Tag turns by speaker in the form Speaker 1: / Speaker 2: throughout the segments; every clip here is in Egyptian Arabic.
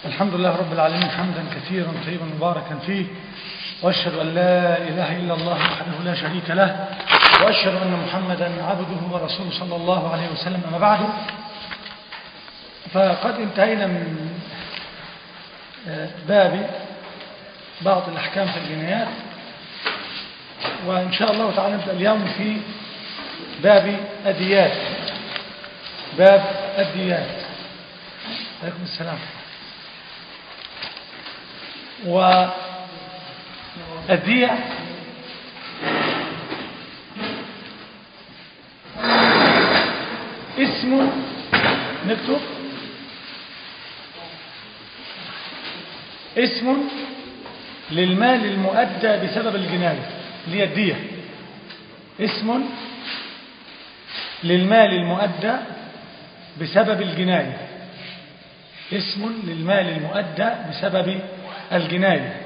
Speaker 1: الحمد لله رب العالمين حمدا كثيرا طيبا مباركا فيه وأشهد أن لا إله إلا الله وحده لا شريك له وأشهد أن محمدا عبده ورسوله صلى الله عليه وسلم أما بعد فقد انتهينا من باب بعض الأحكام في الجنايات وإن شاء الله تعالى نبدأ اليوم في باب الديات باب الديات عليكم السلام والدية اسم نكتب اسم للمال المؤدى بسبب الجناية اللي هي الدية اسم للمال المؤدى بسبب الجناية اسم للمال المؤدى بسبب الجناية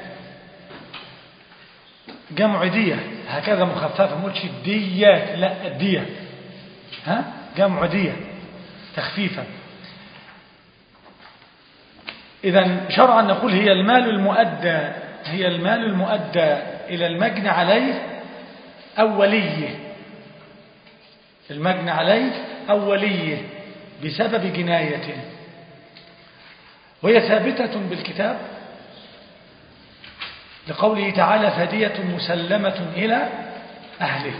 Speaker 1: جمع دية هكذا مخففة ما قلتش الديات لا الدية ها جمع دية تخفيفا إذا شرعا نقول هي المال المؤدى هي المال المؤدى إلى المجني عليه أوليه المجني عليه أوليه بسبب جناية وهي ثابتة بالكتاب لقوله تعالى فدية مسلمة إلى أهله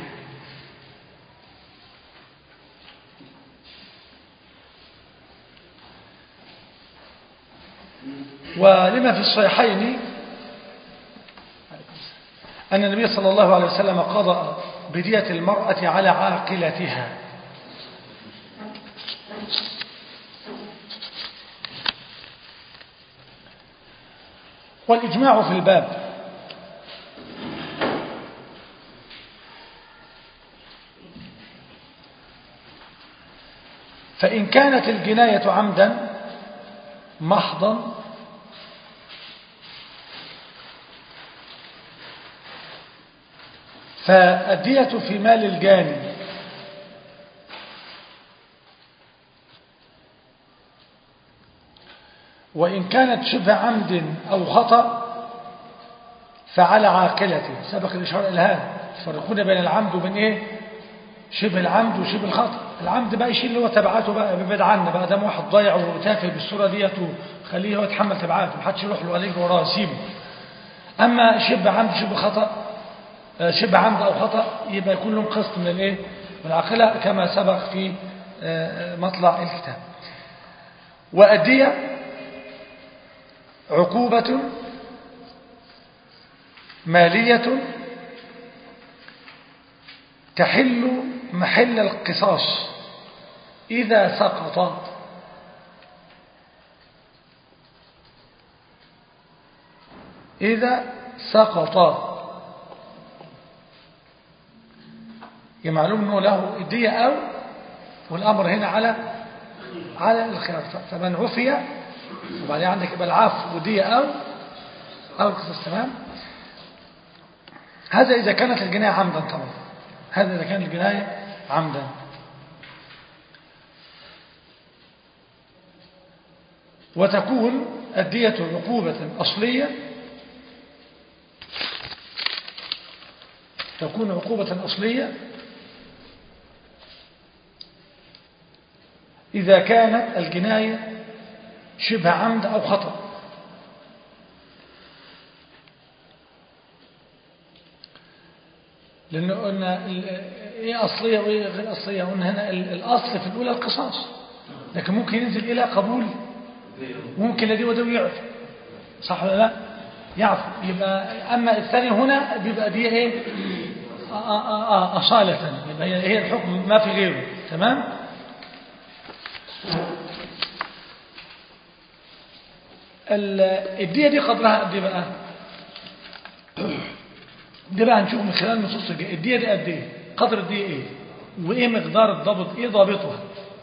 Speaker 1: ولما في الصحيحين أن النبي صلى الله عليه وسلم قضى بدية المرأة على عاقلتها والإجماع في الباب فإن كانت الجناية عمدا محضا فالدية في مال الجاني وإن كانت شبه عمد أو خطأ فعلى عاقلته سبق الإشارة إلى هذا يفرقون بين العمد وبين إيه شبه العمد وشبه الخطأ العمد بقى يشيل اللي هو تبعاته بقى بيبعد عنه بقى دام واحد ضايع وتافه بالصورة ديت وخليه هو يتحمل تبعاته محدش يروح له عليه وراه سيبه أما شبه عمد شبه خطأ شبه عمد أو خطأ يبقى يكون لهم قسط من الإيه من العاقلة كما سبق في مطلع الكتاب وأدية عقوبة مالية تحل محل القصاص إذا سقط إذا سقط معلوم أنه له الدية أو والأمر هنا على على الخيار فمن عفي وبعدين عندك يبقى العفو ودية أو أو القصص تمام هذا إذا كانت الجناية عمدا طبعا هذا إذا كانت الجناية عمدا وتكون الدية عقوبة أصلية تكون عقوبة أصلية إذا كانت الجناية شبه عمد أو خطأ لأنه قلنا إيه أصلية وإيه غير أصلية قلنا هنا الأصل في الأولى القصاص لكن ممكن ينزل إلى قبول ممكن الذي ودو يعفو صح ولا لا يعفو يبقى أما الثاني هنا بيبقى دي إيه أصالة يبقى هي الحكم ما في غيره تمام الدية دي قدرها قد ايه بقى دي بقى هنشوف من خلال نصوص الدية دي قد ايه قدر الدية ايه وايه مقدار الضبط ايه ضابطها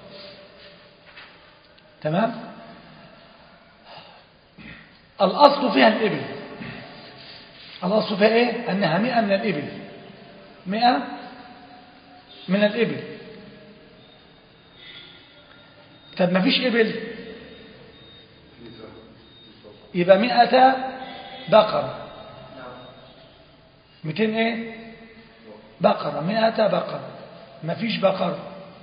Speaker 1: تمام الاصل فيها الابل الاصل فيها ايه انها مئة من الابل مئة من الابل طب ما فيش ابل يبقى مئة بقرة مئتين ايه بقرة مئة بقرة مفيش بقرة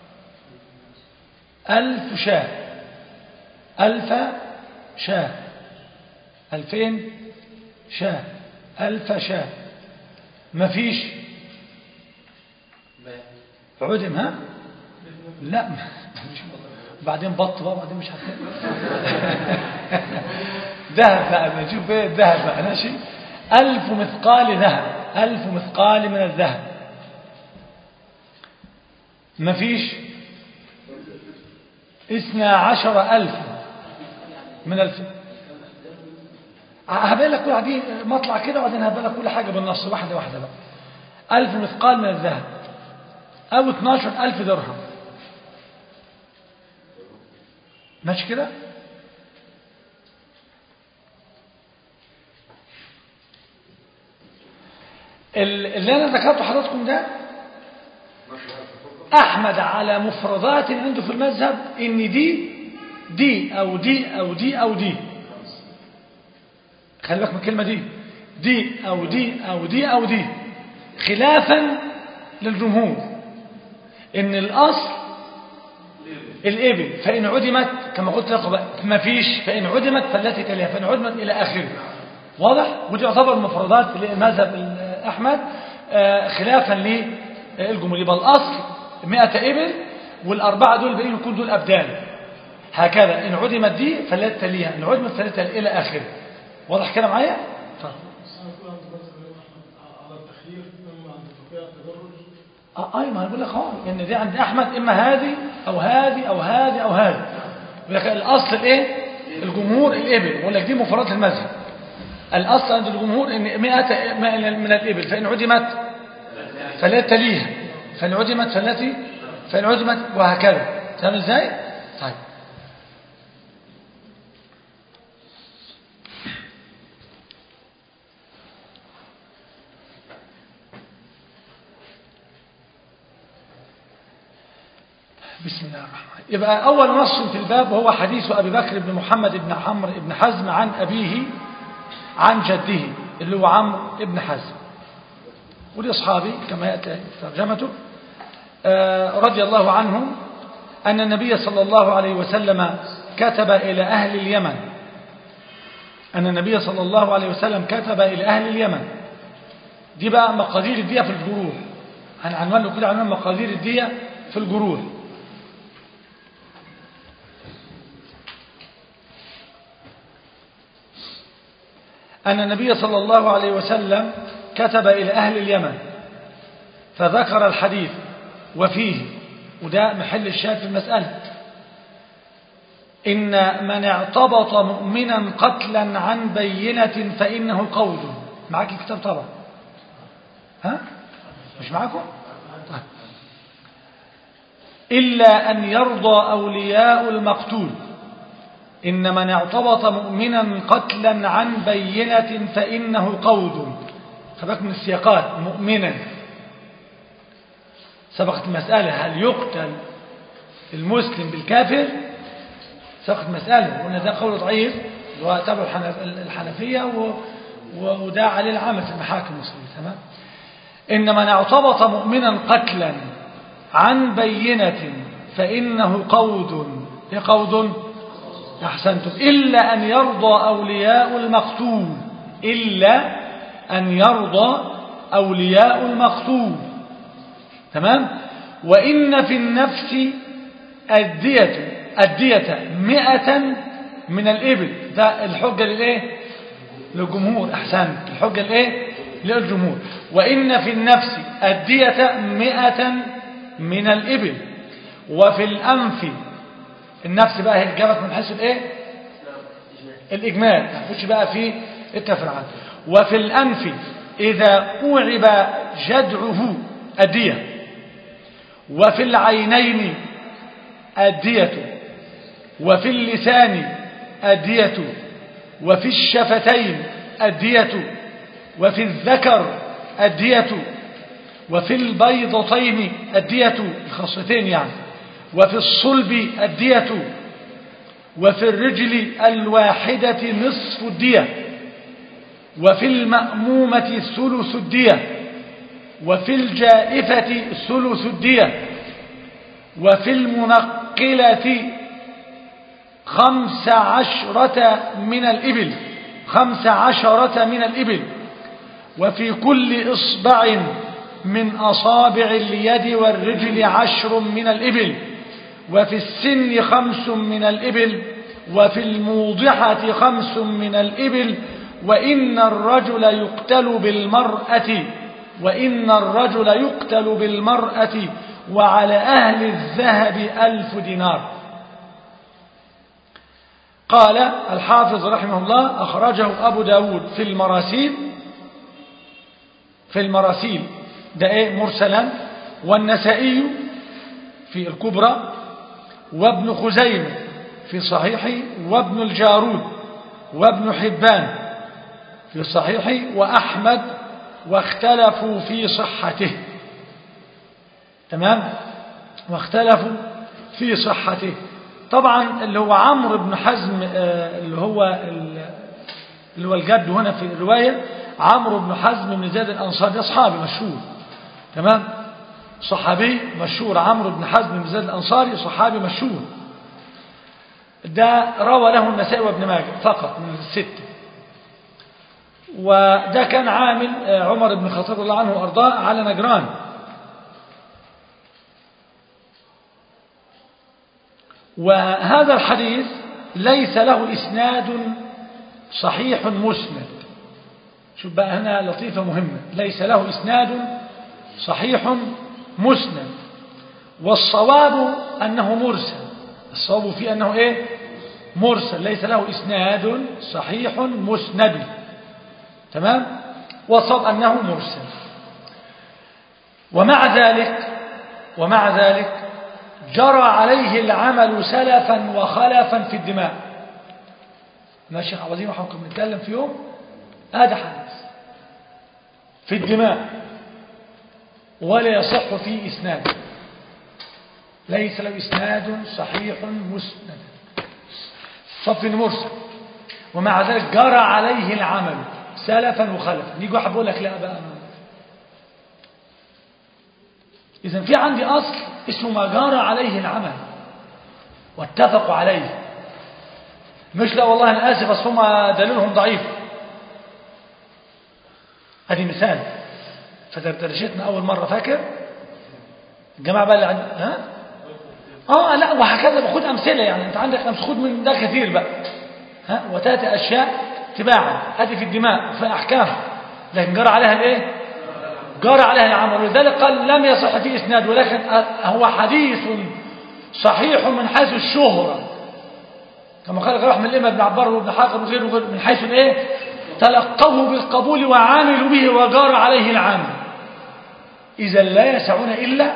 Speaker 1: ألف شاه ألف شاه ألفين شاه ألف شاه مفيش عدم ها لا مفيش بعدين بط بقى بعدين مش هتلاقي ذهب بقى نشوف ايه الذهب بقى ماشي ألف مثقال ذهب ألف مثقال من الذهب مفيش اثنى عشر ألف من الف هبقى لك كل عدين مطلع كده وبعدين هبقى لك كل حاجة بالنص واحدة واحدة بقى ألف مثقال من الذهب أو 12 ألف درهم ماشي كده اللي أنا ذكرته حضراتكم ده أحمد على مفردات عنده في المذهب إن دي دي أو دي أو دي أو دي خلي بالك من الكلمة دي دي أو دي أو دي أو دي خلافا للجمهور إن الأصل الإبل فإن عدمت كما قلت لك ما فيش فإن عدمت فالتي تليها فإن عدمت إلى آخره واضح ودي يعتبر مفردات لمذهب أحمد خلافا للجمهور يبقى الأصل 100 إبل والأربعة دول الباقيين يكون دول أبدان هكذا إن عدمت دي فالتي تليها إن عدمت فالتي تليها إلى آخره واضح كده معايا؟ طيب اه اي ما انا بقول لك اه ان دي عند احمد اما هذه او هذه او هذه او هذه لك الاصل الايه الجمهور الابل بقول لك دي مفردات المذهب الاصل عند الجمهور ان 100 من الابل فان عدمت فلا تليها فان عدمت فالتي فان عدمت وهكذا فاهم ازاي طيب بسم الله الرحمن يبقى أول نص في الباب وهو حديث أبي بكر بن محمد بن عمرو بن حزم عن أبيه عن جده اللي هو عمرو بن حزم ودي أصحابي كما يأتي ترجمته آه رضي الله عنهم أن النبي صلى الله عليه وسلم كتب إلى أهل اليمن أن النبي صلى الله عليه وسلم كتب إلى أهل اليمن دي بقى مقادير الدية في الجروح هنعنوان له كده عنوان مقادير الدية في الجروح أن النبي صلى الله عليه وسلم كتب إلى أهل اليمن فذكر الحديث وفيه وده محل الشاهد في المسألة إن من اعتبط مؤمنا قتلا عن بينة فإنه قول معاك الكتاب طبعا ها مش معاكم طيب. إلا أن يرضى أولياء المقتول إن من اعتبط مؤمنا قتلا عن بينة فإنه قود خبك من السياقات مؤمنا سبقت المسألة هل يقتل المسلم بالكافر سبقت مسألة وأن ده قول ضعيف وتبع الحنفية وده عليه العمل في المحاكم المسلمة تمام إن من اعتبط مؤمنا قتلا عن بينة فإنه قود إيه قود أحسنتم إلا أن يرضى أولياء المقتول إلا أن يرضى أولياء المقتول تمام وإن في النفس الدية الدية مئة من الإبل ده الحجة للإيه للجمهور أحسنت الحجة للإيه للجمهور وإن في النفس الدية مئة من الإبل وفي الأنف النفس بقى هي جابت من حيث الايه الاجمال ما تخش بقى في التفرعات وفي الانف اذا اوعب جدعه الديه وفي العينين الديه وفي اللسان الديه وفي الشفتين الديه وفي الذكر الديه وفي البيضتين الديه الخاصتين يعني وفي الصلب الدية وفي الرجل الواحدة نصف الدية وفي المأمومة ثلث الدية وفي الجائفة ثلث الدية وفي المنقلة خمس عشرة من الإبل خمس عشرة من الإبل وفي كل إصبع من أصابع اليد والرجل عشر من الإبل وفي السن خمس من الإبل وفي الموضحة خمس من الإبل وإن الرجل يقتل بالمرأة وإن الرجل يقتل بالمرأة وعلى أهل الذهب ألف دينار قال الحافظ رحمه الله أخرجه أبو داود في المراسيل في المراسيل ده إيه مرسلا والنسائي في الكبرى وابن خزيمة في صحيحه وابن الجارود وابن حبان في صحيحه وأحمد واختلفوا في صحته تمام واختلفوا في صحته طبعا اللي هو عمرو بن حزم اللي هو اللي هو الجد هنا في الرواية عمرو بن حزم بن زيد الأنصاري أصحابي مشهور تمام صحابي مشهور عمرو بن حزم بن زيد الأنصاري صحابي مشهور ده روى له النسائي وابن ماجه فقط من الستة وده كان عامل عمر بن الخطاب الله عنه وأرضاه على نجران وهذا الحديث ليس له إسناد صحيح مسند شوف بقى هنا لطيفة مهمة ليس له إسناد صحيح مسند والصواب أنه مرسل الصواب فيه أنه إيه مرسل ليس له إسناد صحيح مسند تمام والصواب أنه مرسل ومع ذلك ومع ذلك جرى عليه العمل سلفا وخلفا في الدماء ماشي عظيم حكم نتكلم في يوم هذا حدث في الدماء ولا يصح فيه إسناد ليس له إسناد صحيح مسند صف مرسل ومع ذلك جرى عليه العمل سلفا وخلفا يجي واحد بيقول لك لا بقى إذا في عندي أصل اسمه ما جرى عليه العمل واتفقوا عليه مش لا والله أنا آسف بس هم دليلهم ضعيف هذه مثال فدردشتنا أول مرة فاكر الجماعة بقى اللي عند ها اه لا وهكذا باخد أمثلة يعني أنت عندك أمس خد من ده كثير بقى ها وتأتي أشياء تباعا هذه في الدماء في أحكام لكن جرى عليها الايه جرى عليها العمل ولذلك قال لم يصح فيه إسناد ولكن هو حديث صحيح من حيث الشهرة كما قال رحمه الإمام ابن عبار وابن حاقر وغيره من حيث الايه تلقوه بالقبول وعاملوا به وجار عليه العامل إذا لا يسعون إلا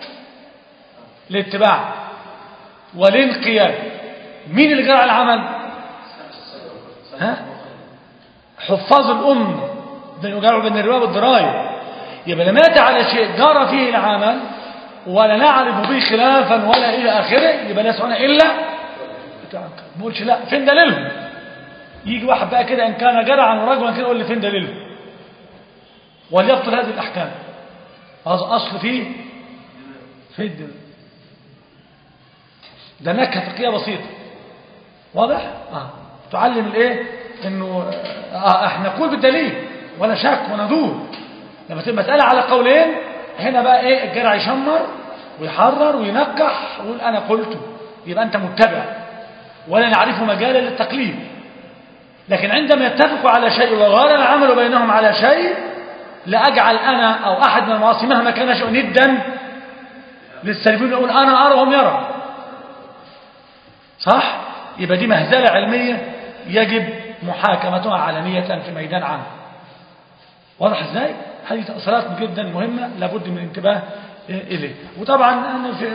Speaker 1: الاتباع والانقياد مين اللي جرى على العمل ها حفاظ الأمة ده يجروا بين الرواية والدراية يبقى لما يأتي على شيء جرى فيه العمل ولا نعرف به خلافا ولا إلى آخره يبقى لا يسعون إلا ما بقولش لا فين دليلهم يجي واحد بقى كده إن كان جرى عن رجل كده يقول لي فين دليلهم وليبطل هذه الأحكام هذا أصل فيه في الدليل ده نكهة فقهية بسيطة واضح؟ آه. تعلم الايه انه آه احنا نقول بالدليل ولا شك وندور لما تبقى مسألة على قولين هنا بقى ايه الجرع يشمر ويحرر وينقح ويقول انا قلت يبقى انت متبع ولا نعرف مجالا للتقليد لكن عندما يتفقوا على شيء وغار العمل بينهم على شيء لأجعل أنا أو أحد من المعاصي مهما كان شيء ندا للسلفيين يقول أنا أرى وهم يرى صح؟ يبقى دي مهزلة علمية يجب محاكمتها علنية في ميدان عام واضح ازاي؟ هذه تأثيرات جدا مهمة لابد من الانتباه إليه وطبعا أنا في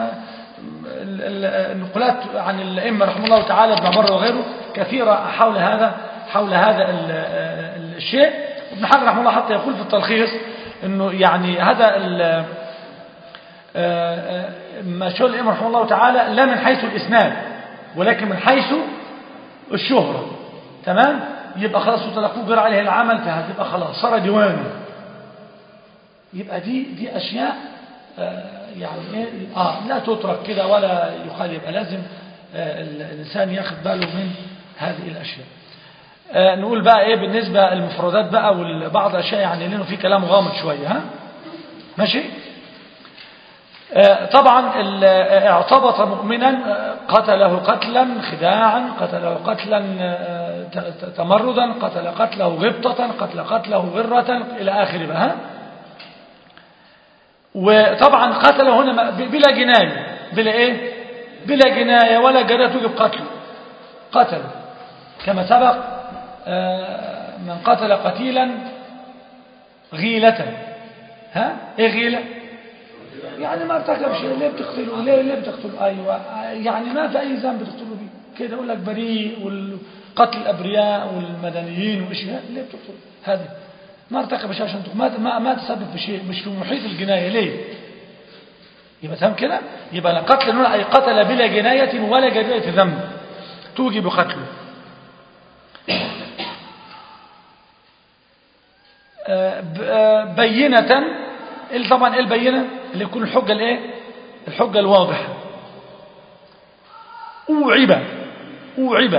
Speaker 1: النقولات عن الأئمة رحمه الله تعالى ابن عمر وغيره كثيرة حول هذا حول هذا الشيء ابن حجر رحمه الله حتى يقول في التلخيص انه يعني هذا ما شاء الأئمة رحمه الله تعالى لا من حيث الإسناد ولكن من حيث الشهرة تمام يبقى خلاص وتلقوه جرى عليه العمل فهتبقى خلاص صار ديواني يبقى دي دي أشياء آه يعني إيه آه لا تترك كده ولا يقال يبقى لازم آه الإنسان ياخد باله من هذه الأشياء آه نقول بقى إيه بالنسبة المفردات بقى وبعض الأشياء يعني لأنه في كلام غامض شوية ها ماشي آه طبعا اعتبط مؤمنا قتله قتلا خداعا قتله قتلا تمردا قتل قتله غبطة قتل قتله غرة إلى آخر بقى ها وطبعا قتله هنا بلا جناية بلا ايه بلا جناية ولا جناية توجب قتله قتله كما سبق من قتل قتيلا غيلة ها ايه غيلة يعني ما ارتكب شيء ليه بتقتله ليه ليه بتقتله ايوه يعني ما في اي ذنب بتقتله بيه كده يقول لك بريء والقتل الابرياء والمدنيين واشياء ليه بتقتله هذه ما ارتكب شيء عشان ما ما ما تسبب في شيء مش في محيط الجنايه ليه يبقى تمام كده يبقى القتل هنا اي قتل بلا جنايه ولا جريئه ذنب توجب قتله بينة طبعا ايه البينة اللي يكون الحجة الايه الحجة الواضحة أوعب أوعب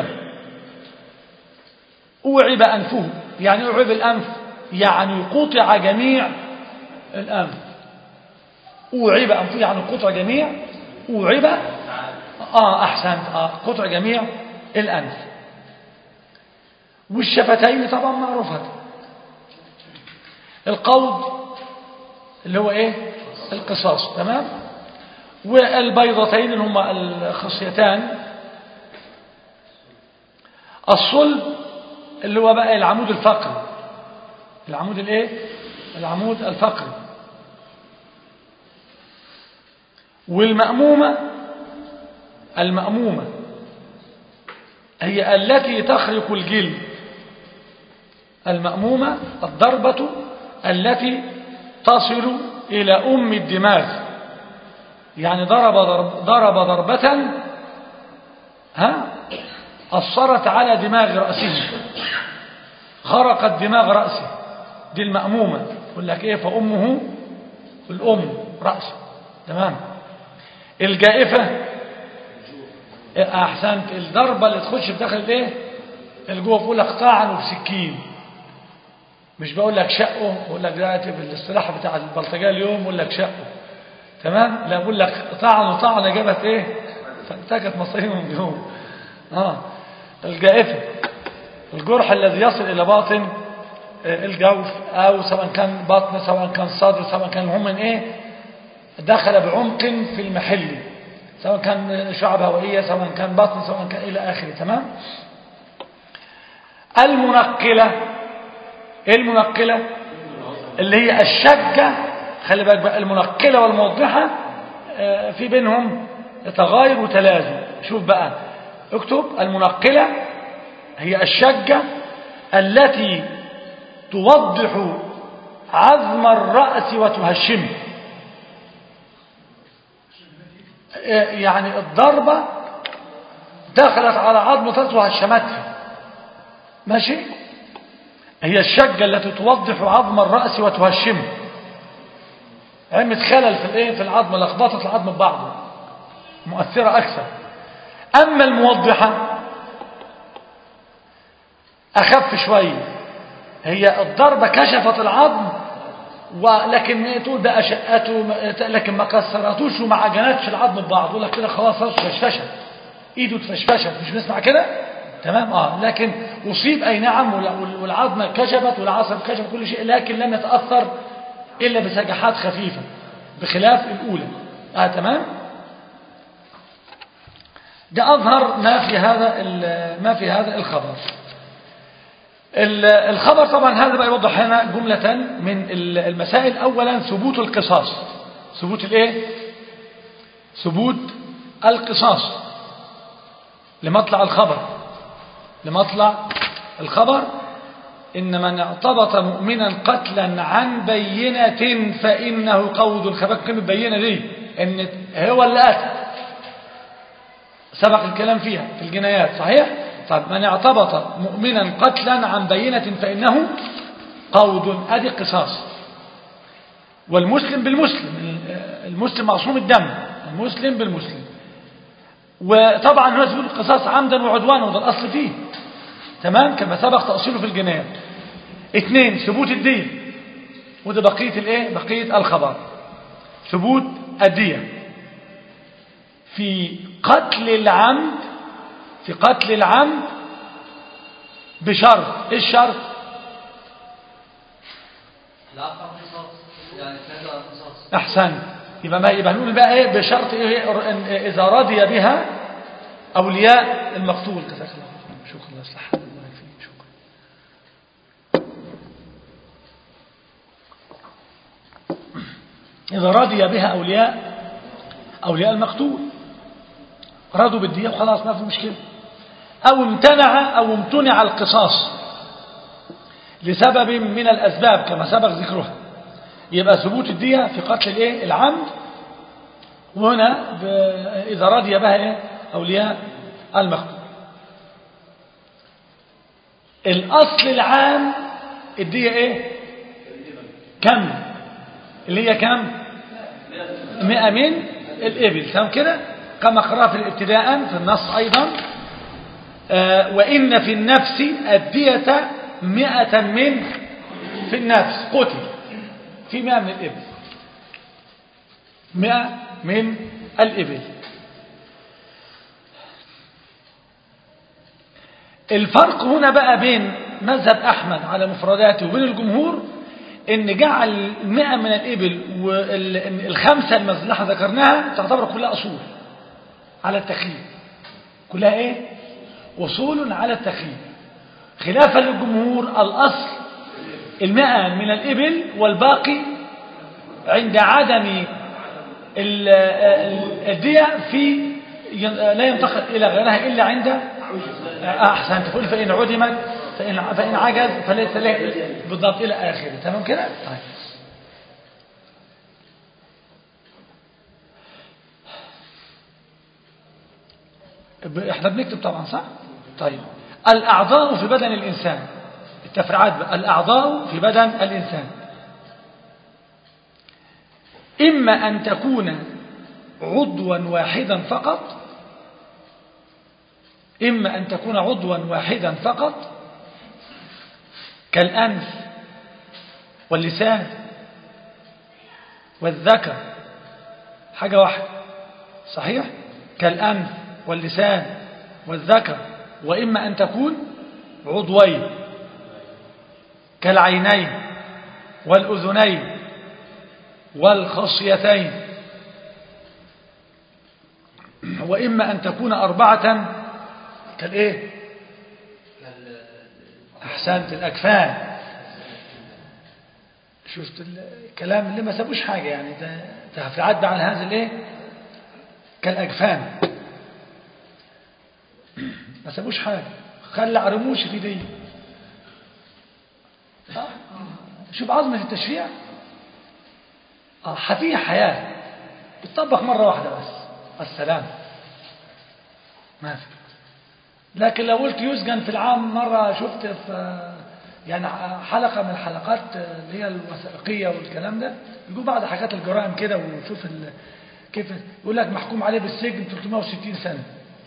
Speaker 1: أوعب أنفه يعني أوعب الأنف يعني قطع جميع الأنف أوعب أنفه يعني قطع جميع أوعب آه أحسنت آه قطع جميع الأنف والشفتين طبعا معروفة القوض اللي هو ايه القصاص تمام والبيضتين اللي هما الخصيتان الصلب اللي هو بقى العمود الفقري العمود الايه العمود الفقري والمأمومة المأمومة هي التي تخرق الجلد المأمومة الضربة التي تصل إلى أم الدماغ يعني ضرب ضرب ضرب ضربة ها أثرت على دماغ رأسه خرقت دماغ رأسه دي المأمومة يقول لك إيه فأمه الأم رأسه تمام الجائفة أحسنت الضربة اللي تخش في داخل الايه الجوه بيقول لك طعنه بسكين مش بقول لك شقه بقول لك دلوقتي بالاصطلاح بتاع البلطجيه اليوم بقول لك شقه تمام لا بقول لك طعنه طعنه جابت ايه فانتكت مصاريه من جوه اه الجائفه الجرح الذي يصل الى باطن الجوف او سواء كان بطن سواء كان صدر سواء كان هم من ايه دخل بعمق في المحل سواء كان شعب هوائية سواء كان بطن سواء كان إلى آخره تمام المنقلة إيه المنقلة اللي هي الشجة خلي بالك بقى المنقلة والموضحة في بينهم تغاير وتلازم شوف بقى اكتب المنقلة هي الشجة التي توضح عظم الرأس وتهشمه يعني الضربة دخلت على عظم الرأس وهشمتها ماشي هي الشجة التي توضح عظم الرأس وتهشمه عمت خلل في الايه في العظم لخبطت العظم ببعضه مؤثرة أكثر أما الموضحة أخف شوية هي الضربة كشفت العظم ولكن تقول بقى شقته لكن ما كسرتوش وما عجنتش العظم ببعض يقول لك كده خلاص فشفشت ايده اتفشفشت مش بنسمع كده تمام اه لكن اصيب اي نعم والعظم كشفت والعصب كشف كل شيء لكن لم يتاثر الا بسجحات خفيفه بخلاف الاولى اه تمام ده اظهر ما في هذا ما في هذا الخبر الخبر طبعا هذا بقى يوضح هنا جملة من المسائل أولا ثبوت القصاص ثبوت الايه ثبوت القصاص لمطلع الخبر لمطلع الخبر إن من اعتبط مؤمنا قتلا عن بينة فإنه قود الخبر كلمة بينة دي إن هو اللي قتل سبق الكلام فيها في الجنايات صحيح طب من اعتبط مؤمنا قتلا عن بينة فإنه قود أدي قصاص والمسلم بالمسلم المسلم معصوم الدم المسلم بالمسلم وطبعا هنا تقول القصاص عمدا وعدوانا وده الأصل فيه تمام كما سبق تأصيله في الجنايات اثنين ثبوت الدين وده بقية الايه بقية الخبر ثبوت الدية في قتل العمد في قتل العمد بشرط ايه الشرط
Speaker 2: العفو عن القصاص يعني كذا عن القصاص
Speaker 1: احسن يبقى ما يبقى نقول بقى ايه بشرط ايه إن اذا رضي بها اولياء المقتول جزاك الله خير شكرا الله يصلح حالك الله يكفيك شكرا اذا رضي بها اولياء اولياء المقتول رضوا بالدية وخلاص ما في مشكله او امتنع او امتنع القصاص لسبب من الاسباب كما سبق ذكرها يبقى ثبوت الدية في قتل الايه العمد وهنا ب... إذا رضي بها إيه؟ أولياء المقتول الأصل العام الدية إيه كم اللي هي كم مئة من الإبل تمام كده كما قرأ في الابتداء في النص أيضا آه وإن في النفس الدية مئة من في النفس قتل في مئة من الإبل مئة من الإبل الفرق هنا بقى بين مذهب أحمد على مفرداته وبين الجمهور إن جعل المئة من الإبل والخمسة اللي احنا ذكرناها تعتبر كلها أصول على التخييم كلها إيه؟ أصول على التخييم خلافا للجمهور الأصل المئة من الإبل والباقي عند عدم الدية في لا ينتقل إلى غيرها إلا عند أحسن تقول فإن عدمت فإن, فإن عجز فليس له بالضبط إلى آخره تمام كده طيب احنا بنكتب طبعا صح طيب الأعضاء في بدن الإنسان التفريعات بقى الأعضاء في بدن الإنسان إما أن تكون عضوا واحدا فقط إما أن تكون عضوا واحدا فقط كالأنف واللسان والذكر حاجة واحدة صحيح كالأنف واللسان والذكر وإما أن تكون عضوين كالعينين والأذنين والخصيتين وإما أن تكون أربعة كالإيه أحسنت الأكفان شفت الكلام اللي ما سابوش حاجة يعني ده تفريعات على هذا الإيه كالأجفان ما سابوش حاجة خلع رموش في دي شوف عظمة التشريع فيها حياة بتطبق مرة واحدة بس السلام ما في لكن لو قلت يسجن في العام مرة شفت في يعني حلقة من الحلقات اللي هي الوثائقية والكلام ده يقول بعض حاجات الجرائم كده وشوف ال... كيف يقول لك محكوم عليه بالسجن 360 سنة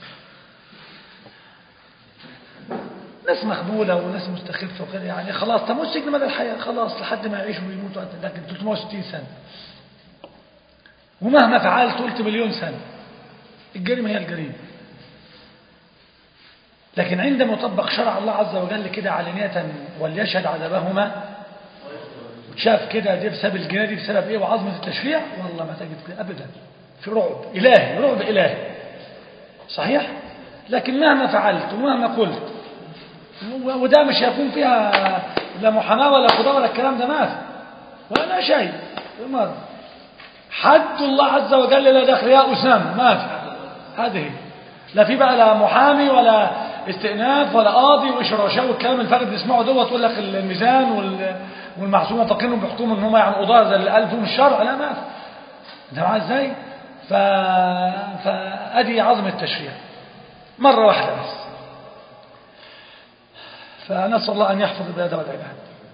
Speaker 1: ناس مقبولة وناس مستخفة وكده يعني خلاص تموت سجن مدى الحياة خلاص لحد ما يعيش ويموت لكن 360 سنة ومهما فعلت قلت مليون سنة الجريمة هي الجريمة لكن عندما يطبق شرع الله عز وجل كده علانية وليشهد عذابهما وتشاف كده دي بسبب الجناية دي بسبب ايه وعظمة التشريع والله ما تجد كده ابدا في رعب الهي رعب الهي صحيح لكن مهما فعلت ومهما قلت وده مش هيكون فيها لا محاماة ولا قضاء ولا الكلام ده ما في ولا شيء مرة حد الله عز وجل لا دخل يا أسامة ما في هذه لا في بقى لا محامي ولا استئناف ولا قاضي وإشراشة والكلام الفرق بنسمعه دوت تقول لك الميزان والمعصومة فاكرينهم بيحكموا ان هم يعني قضاة زي اللي قال فيهم الشرع لا ما في انت معايا ازاي؟ ف... فأدي عظمة التشريع مرة واحدة بس فنسأل الله أن يحفظ البلاد والعباد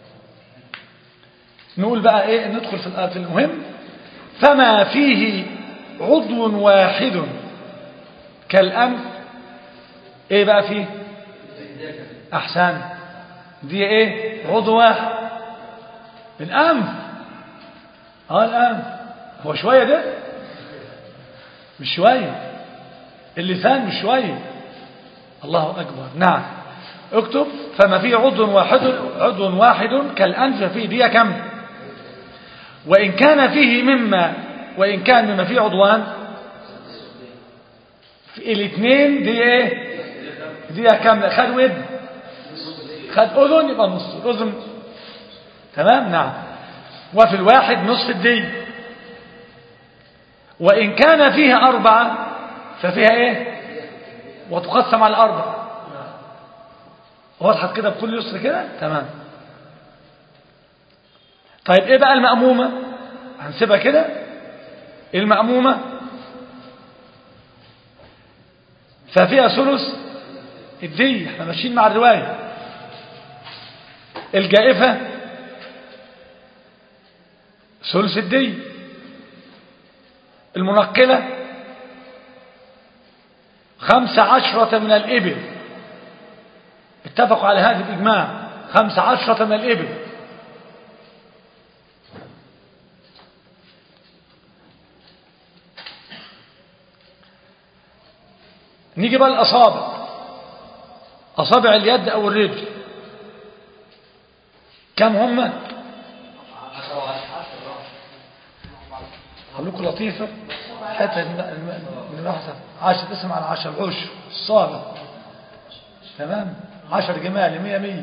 Speaker 1: نقول بقى إيه ندخل في الآية المهم فما فيه عضو واحد كالأنف إيه بقى فيه أحسن دي إيه عضو واحد الأنف اه الأنف هو شوية ده مش شوية اللسان مش شوية الله أكبر نعم اكتب فما فيه عضو واحد عضو واحد كالأنف فيه دي كم وإن كان فيه مما وإن كان مما فيه عضوان في الاثنين دي ايه دي كم خد ود خد أذن يبقى نص الأذن تمام نعم وفي الواحد نصف الدي وإن كان فيها أربعة ففيها إيه وتقسم على أربعة وضحت كده بكل يسر كده تمام طيب إيه بقى المأمومة هنسيبها كده المأمومة ففيها ثلث الدي احنا ماشيين مع الرواية الجائفة ثلث الدي المنقلة خمس عشرة من الإبل اتفقوا على هذا الإجماع خمس عشرة من الإبل نيجي بقى الأصابع أصابع اليد أو الرجل كم هم أقول لكم لطيفة حتى من الواحد عشر اسم على عشر العشر الصابع تمام عشر جمال مية مية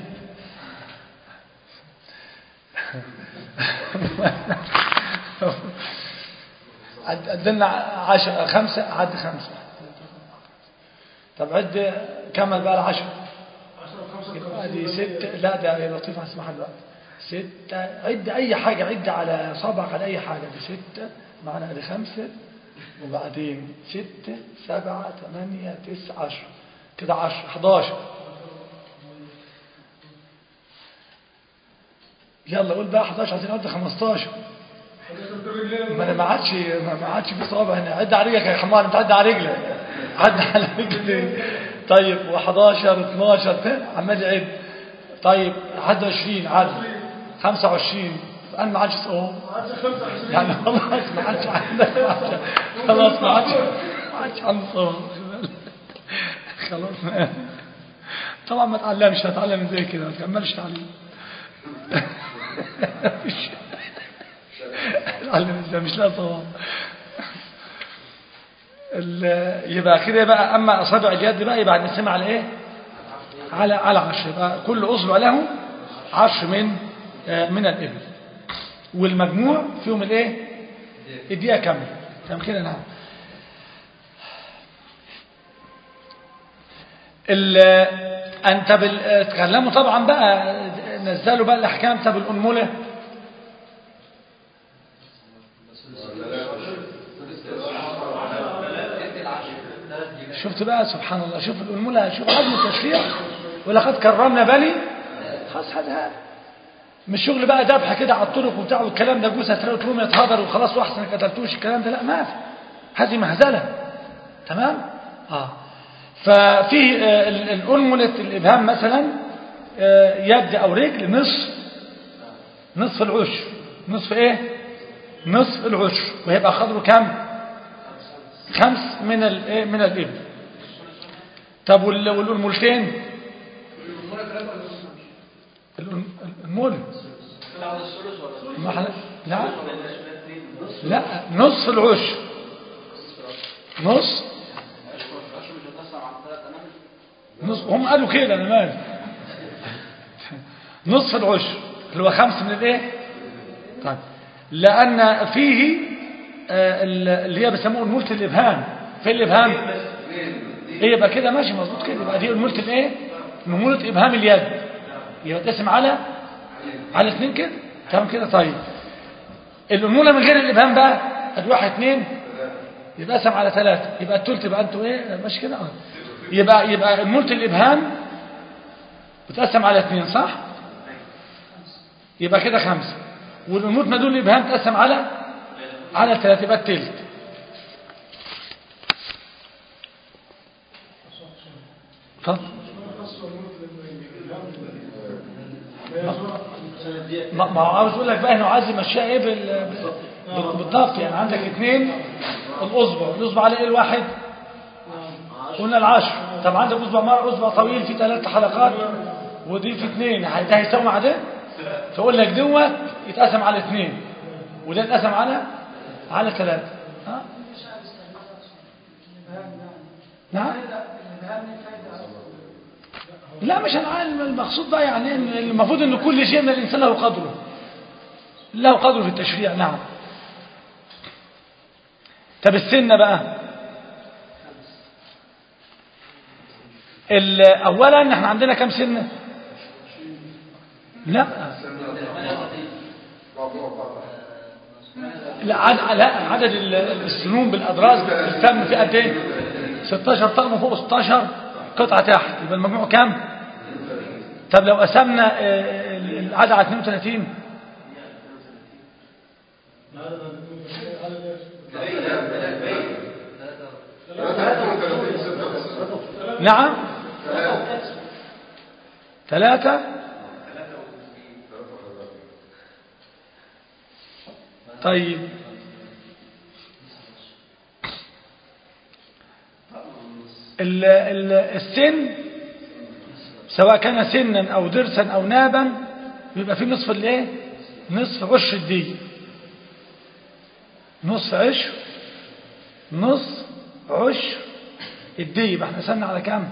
Speaker 1: عدلنا عشر خمسة عد خمسة طب عد كمل بقى العشر يبقى دي ستة لا ده يا لطيف هسمعها دلوقتي ستة عد أي حاجة عد على صابعك على أي حاجة دي ستة معنا دي خمسة وبعدين ستة سبعة ثمانية تسعة عشر كده عشر حداشر يلا قول بقى 11 عايزين نقول 15 ما انا ما عادش ما عادش في صوابع هنا عد على رجلك يا حمار انت عد على رجلك عد على رجلك طيب و11 12 عمال يعد طيب عد 20 عد 25 انا ما عادش صواب يعني خلاص ما عادش عندك خلاص ما عادش ما عادش عندك صواب خلاص طبعا ما تعلمش هتعلم زي كده ما تكملش تعليم اتعلم ازاي مش لا صواب يبقى كده بقى اما اصابع اليد بقى يبقى نسمع على ايه على على عشر يبقى كل اصبع له عشر من من الابل والمجموع فيهم الايه الدقيقه كامله تمام كده نعم انت بال... تكلموا طبعا بقى نزلوا بقى الاحكام طب الانمله شفت بقى سبحان الله شوف الانمله شوف عدم التشريع ولقد كرمنا بني خلاص هذا مش شغل بقى ذبح كده على الطرق وبتاع والكلام ده جوز هتلاقوا تقوم يتهدر وخلاص واحسن ما قتلتوش الكلام ده لا ما في هذه مهزله تمام اه ففي الأنملة الإبهام مثلا يد أو رجل نصف نصف العشر نصف إيه نصف العشر ويبقى قدره كم خمس من الايه من الإبل طب والأنملتين الأنملة لا لا نصف العشر نص نص هم قالوا كده انا مالي نصف العشر اللي هو خمس من الايه طيب لان فيه آه اللي هي بيسموه الملت الابهام في الابهام ايه يبقى كده ماشي مظبوط كده يبقى دي الملت الايه نمولة ابهام اليد يبقى تقسم على على اثنين كده تمام كده طيب الانموله من غير الابهام بقى ادي واحد اثنين يبقى قسم على ثلاثة يبقى الثلث يبقى انتوا ايه ماشي كده اه يبقى يبقى الملت الإبهام بتقسم على اثنين صح يبقى كده خمسة والأنوت ما دون الإبهام تقسم على على ثلاثة يبقى التلت اتفضل ما ما هو عاوز اقول لك بقى انه عايز يمشيها ايه بال... بال- بالضبط يعني عندك اثنين الاصبع الاصبع على ايه الواحد قلنا العشر طب عندك اصبع مر اصبع طويل في ثلاث حلقات ودي في اثنين هي- ده هيساوي مع ده فاقول لك دوت يتقسم على اثنين وده يتقسم على على ثلاثة ها نعم لا مش العالم المقصود بقى يعني إن المفروض ان كل شيء من الانسان له قدره له قدره في التشريع نعم طب السن بقى ال- اولا احنا عندنا كم سنه لا لا عد- لا عدد ال- السنون بالادراس السم في قد ايه 16 طقم فوق 16 قطعه تحت يبقى المجموع كام طب لو قسمنا آه، العدد على 32 نعم ثلاثة طيب ال- ال- السن سواء كان سنا أو ضرسا أو نابا بيبقى فيه نصف الايه نصف عشر الدي نصف عشر نص عشر الدي يبقى احنا قسمنا على كام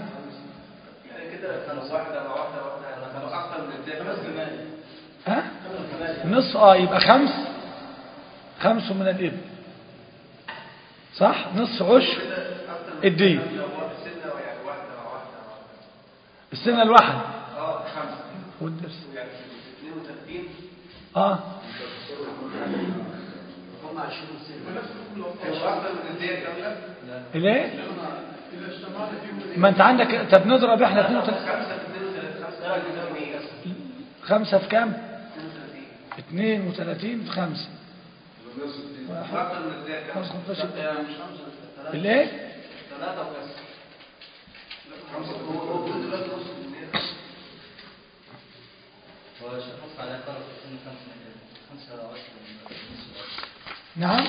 Speaker 1: ها نصف اه يبقى خمس خمس من الابن صح نصف عشر الدي السنة الواحد والدرس اه ليه ما انت عندك طب نضرب احنا 32 خمسة في كام 32 في خمسة خمسة خمسة الايه
Speaker 2: هو شخص على طرف من خمسة خمسة وعشرة
Speaker 1: نعم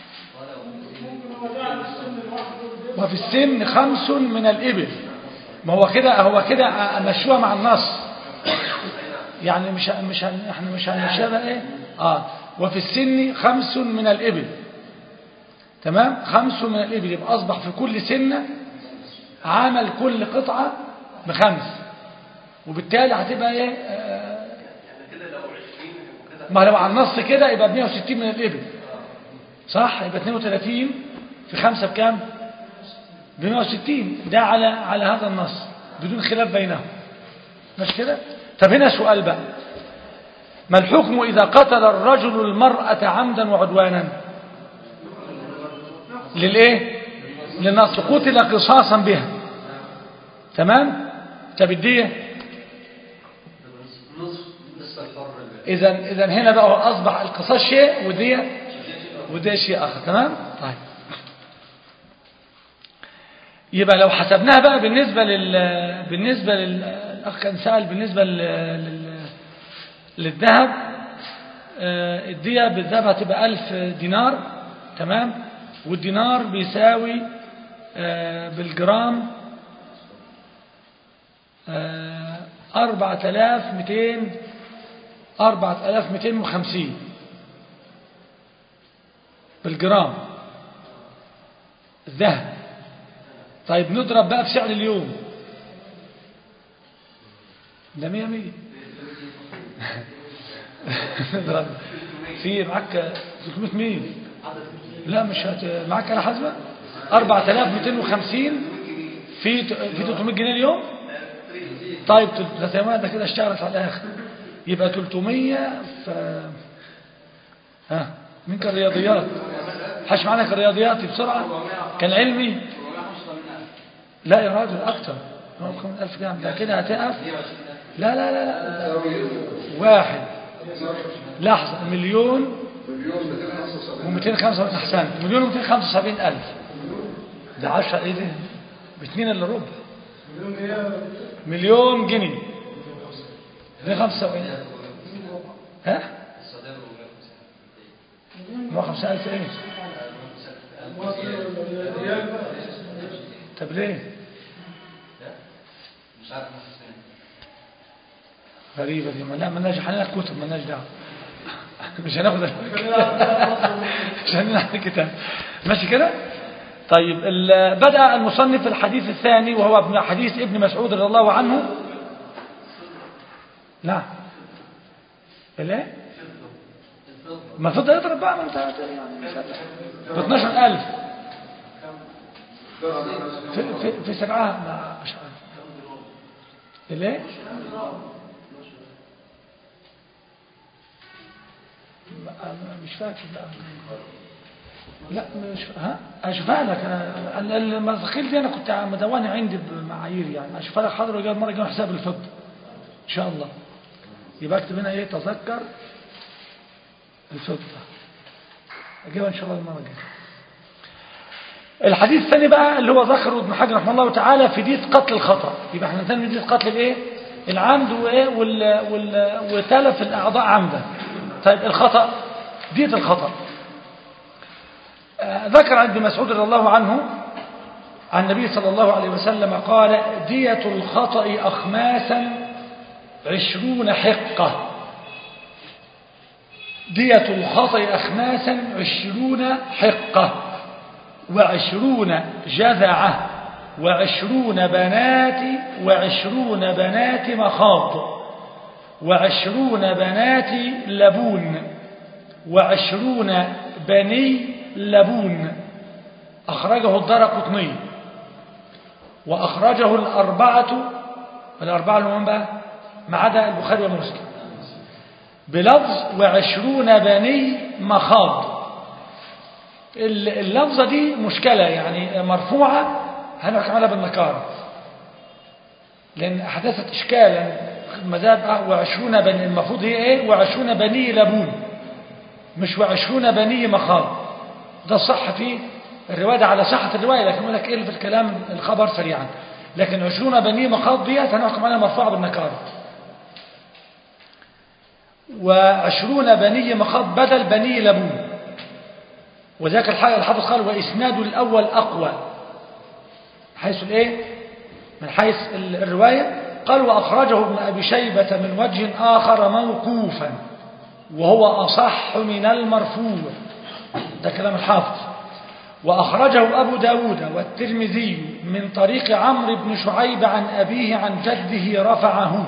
Speaker 2: ولو
Speaker 1: وفي السن خمس من الإبل ما هو كده هو كده مشوها مع النص يعني مش مش هن- احنا مش هنمشيها بقى ايه اه وفي السن خمس من الإبل تمام خمس من الإبل يبقى أصبح في كل سنة عمل كل قطعة بخمس وبالتالي هتبقى ايه آه ما لو على النص كده يبقى 160 من الإبل صح يبقى 32 في خمسة بكام ب 160 ده على على هذا النص بدون خلاف بينهم مش كده طب هنا سؤال بقى ما الحكم إذا قتل الرجل المرأة عمدا وعدوانا للإيه للنص قتل قصاصا بها تمام طب الدية
Speaker 2: نصف نصف الحر
Speaker 1: إذا إذا هنا بقى هو أصبح القصاص شيء ودية ودية شيء آخر تمام طيب يبقى لو حسبناها بقى بالنسبة لل بالنسبة لل الأخ كان سأل بالنسبة لل... لل... للذهب آه، الدية بالذهب هتبقى ألف دينار تمام والدينار بيساوي آه، بالجرام أربعة آلاف ميتين أربعة آلاف ميتين وخمسين بالجرام الذهب طيب نضرب بقى في سعر اليوم ده مية مية نضرب في معاك 300 ميل لا مش هت... معاك على حسبة 4250 في في 300 جنيه اليوم طيب تل- ده كده اشتغلت على الاخر يبقى 300 ف ها مين كان رياضيات حش معانا كان رياضياتي بسرعة كان علمي لا يا راجل أكتر هو بخمس ألف كام ده كده هتقف لا لا لا لا واحد لحظة مليون
Speaker 3: مليون 275
Speaker 1: و275 أحسن مليون و275 ألف ده 10 إيه ده باتنين إلا ربع مليون جنيه 275 ها
Speaker 2: السعودية ب
Speaker 1: 150 ألف إيه طب ليه
Speaker 2: مش عارف نفس السنة
Speaker 1: غريبة دي ما لا مالناش هناخد كتب مالناش دعوة مش هناخد مش هناخد الكتاب ماشي كده طيب ال- بدأ المصنف الحديث الثاني وهو ابن حديث ابن مسعود رضي الله عنه نعم الايه ما فضل يضرب بقى ما انت هت- يعني ب 12000 في في في سبعة ما مش عارف الايه ما- مش فاكر لا لا مش ها اشوفها لك انا ال- المساقيل دي انا كنت مدونها عندي بمعايير يعني اشوفها لك حاضر وجاي المره الجايه حساب الفضه ان شاء الله يبقى اكتب هنا ايه تذكر الفضه اجيبها ان شاء الله المره الجايه الحديث الثاني بقى اللي هو ذكره ابن حجر رحمه الله تعالى في دية قتل الخطأ يبقى احنا ثاني دية قتل الايه العمد وايه وال وال وتلف الاعضاء عمدا طيب الخطأ دية الخطأ آه، ذكر عن ابن مسعود رضي الله عنه عن النبي صلى الله عليه وسلم قال دية الخطأ أخماسا عشرون حقة دية الخطأ أخماسا عشرون حقة وعشرون جذعة وعشرون بنات وعشرون بنات مخاض وعشرون بنات لبون وعشرون بني لبون أخرجه الدار قطني وأخرجه الأربعة الأربعة اللي هم بقى ما عدا البخاري ومسلم بلفظ وعشرون بني مخاض اللفظة دي مشكلة يعني مرفوعة هنحكم عليها بالنكارة لأن أحدثت إشكالا مذهب وعشرون بني المفروض هي إيه وعشرون بني لبون مش وعشرون بني مخاض ده الصح في الرواية على صحة الرواية لكن يقول لك إيه في الكلام الخبر سريعا لكن عشرون بني مخاض ديت هنحكم عليها مرفوعة بالنكارة وعشرون بني مخاض بدل بني لبون وذاك الحاجة الحافظ قال وإسناد الأول أقوى حيث الإيه من حيث الرواية قال وأخرجه ابن أبي شيبة من وجه آخر موقوفا وهو أصح من المرفوع ده كلام الحافظ وأخرجه أبو داود والترمذي من طريق عمرو بن شعيب عن أبيه عن جده رفعه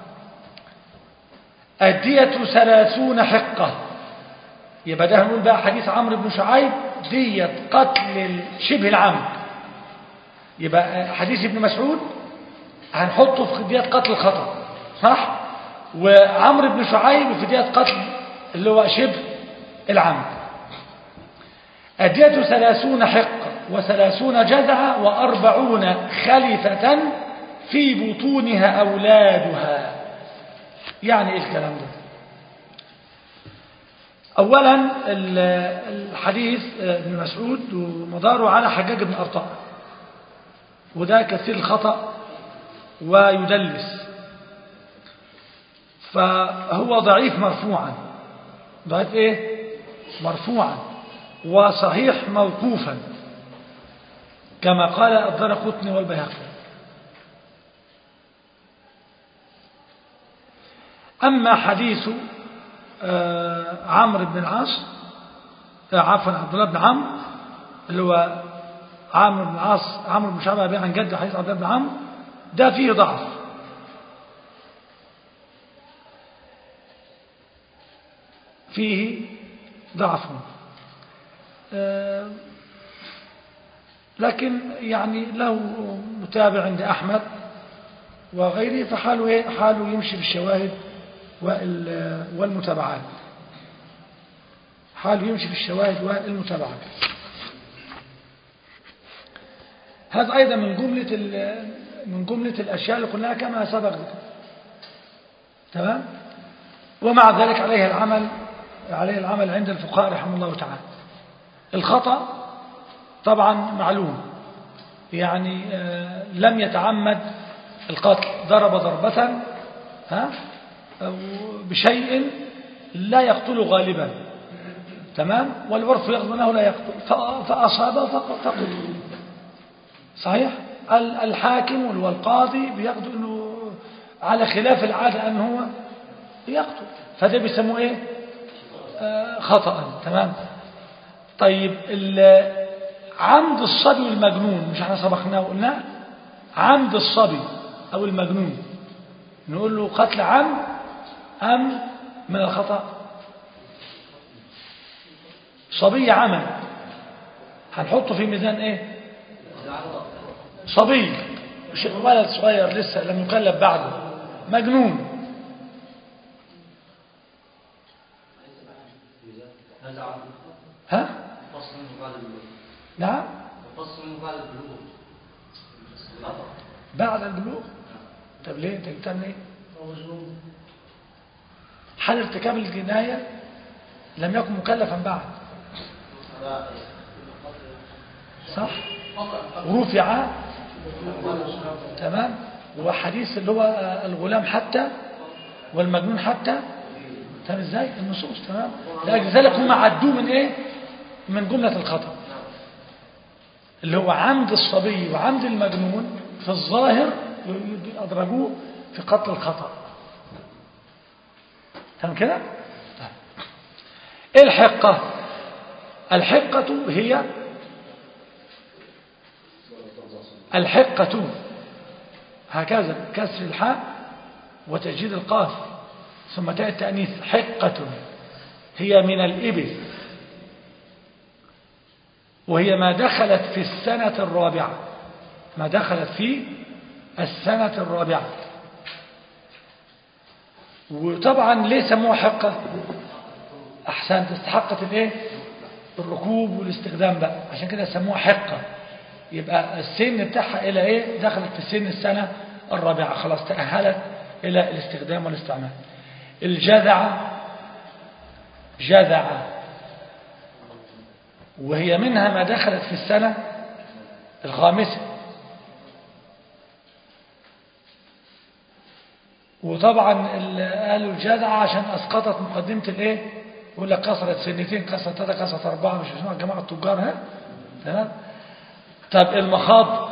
Speaker 1: الدية ثلاثون حقة يبقى ده هنقول بقى حديث عمرو بن شعيب دية قتل شبه العمد يبقى حديث ابن مسعود هنحطه في دية قتل الخطأ صح وعمرو بن شعيب في دية قتل اللي هو شبه العمد الدية ثلاثون حقة وثلاثون جذعة وأربعون خلفة في بطونها أولادها يعني إيه الكلام ده أولا الحديث ابن مسعود ومداره على حجاج بن أرطاء وده كثير الخطأ ويدلس فهو ضعيف مرفوعا ضعيف ايه مرفوعا وصحيح موقوفا كما قال الدرقطني والبيهقي أما حديث عمرو بن العاص عفوا عبد الله بن عمرو اللي هو عمرو بن العاص عمرو بن شعبة عن جد حديث عبد الله بن عمرو ده فيه ضعف فيه ضعف لكن يعني له متابع عند أحمد وغيره فحاله إيه؟ حاله يمشي بالشواهد والمتابعات حاله يمشي بالشواهد والمتابعات هذا أيضا من جملة ال- من جملة الأشياء اللي كلها كما سبق ذكر تمام ومع ذلك عليه العمل عليه العمل عند الفقهاء رحمه الله تعالى الخطأ طبعا معلوم يعني آه، لم يتعمد القتل ضرب ضربة ها أو بشيء لا يقتل غالبا تمام والعرف يقضي أنه لا يقتل ف- فأصابه فق- فقتل صحيح ال- الحاكم والقاضي بيقضي أنه على خلاف العادة أنه هو يقتل فده بيسموه إيه آه، خطأ تمام طيب ال- عمد الصبي والمجنون مش احنا سبقناه وقلنا عمد الصبي أو المجنون نقول له قتل عمد أم من الخطأ صبي عمل هنحطه في ميزان ايه صبي مش ولد صغير لسه لم يكلف بعده مجنون
Speaker 2: هذا عام
Speaker 1: ها
Speaker 2: فصل منه بعد البلوغ
Speaker 1: نعم
Speaker 2: فصل منه بعد البلوغ خطأ
Speaker 1: بعد البلوغ طب ليه انت بتعمل ايه حال ارتكاب الجناية لم يكن مكلفا بعد صح رفع تمام وحديث اللي هو آه، الغلام حتى والمجنون حتى تمام ازاي النصوص تمام لأجل ذلك هم عدوه من ايه من جملة الخطأ اللي هو عمد الصبي وعمد المجنون في الظاهر ي- ي- أدرجوه في قتل الخطأ تمام كده طيب. ايه الحقة الحقة هي الحقة هكذا كسر الحاء وتجديد القاف ثم تأتي التأنيث حقة هي من الإبل وهي ما دخلت في السنة الرابعة ما دخلت في السنة الرابعة وطبعا ليه سموها حقة أحسن تستحقت الايه الركوب والاستخدام بقى عشان كده سموها حقة يبقى السن بتاعها إلى إيه دخلت في سن السنة الرابعة خلاص تأهلت إلى الاستخدام والاستعمال الجذعة جذعة وهي منها ما دخلت في السنة الخامسة وطبعا ال- قالوا الجذعة عشان أسقطت مقدمة الإيه يقول لك كسرت سنتين كسرت ثلاثة كسرت أربعة مش اسمها جماعة التجار ها تمام طب المخاض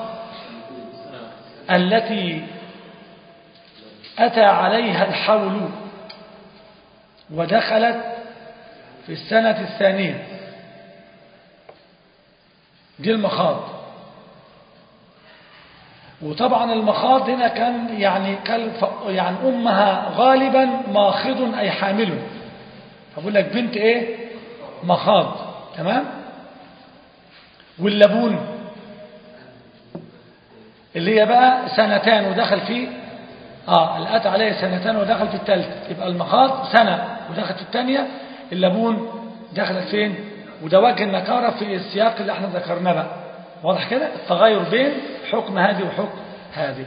Speaker 1: التي أتى عليها الحول ودخلت في السنة الثانية دي المخاض وطبعا المخاض هنا كان يعني كان ف- يعني أمها غالبا ماخض أي حامل فبقول لك بنت إيه مخاض تمام واللبون اللي هي بقى سنتان ودخل فيه اه اللي أتى عليه سنتان ودخل في الثالثة يبقى المخاض سنة ودخل في الثانية اللبون دخلت فين وده وجه النكارة في السياق اللي احنا ذكرناه بقى واضح كده التغير بين حكم هذه وحكم هذه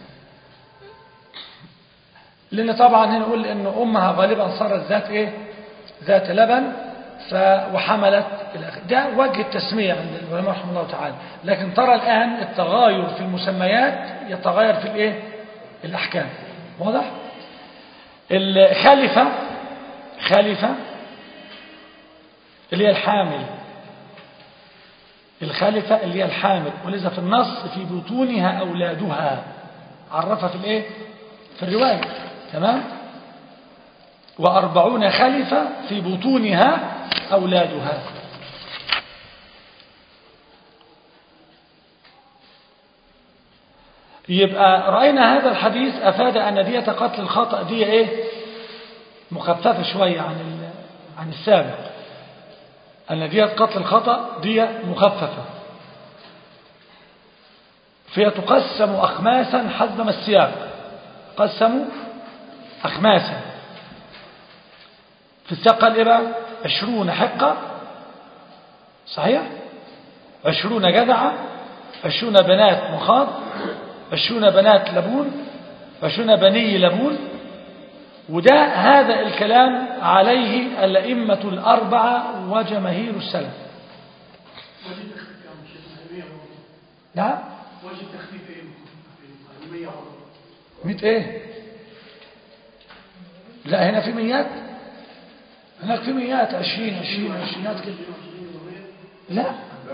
Speaker 1: لأن طبعا هنا نقول إن أمها غالبا صارت ذات إيه ذات لبن ف وحملت إلى آخره. ده وجه التسمية عند العلماء رحمه الله تعالى لكن ترى الآن التغاير في المسميات يتغير في الإيه الأحكام واضح الخلفة خلفة اللي هي الحامل الخلفة اللي هي الحامل ولذا في النص في بطونها أولادها عرفها في الإيه في الرواية تمام وأربعون خلفة في بطونها أولادها يبقى رأينا هذا الحديث أفاد أن دية قتل الخطأ دي إيه مخففة شوية عن ال- عن السابق أن دية قتل الخطأ دي مخففة فهي تقسم أخماسا حسب ما السياق قسموا أخماسا في السياق قال إيه بقى عشرون حقة صحيح عشرون جذعة عشرون بنات مخاض عشرون بنات لبون عشرون بني لبون وده هذا الكلام عليه الأئمة الأربعة وجماهير السلف
Speaker 3: وجه تخفيف يا عم شيخ 100 برضه
Speaker 1: نعم
Speaker 3: وجه تخفيف ايه 100 برضه
Speaker 1: مئة ايه لا هنا في ميات هناك في ميات عشرين عشرين عشرينات كده لا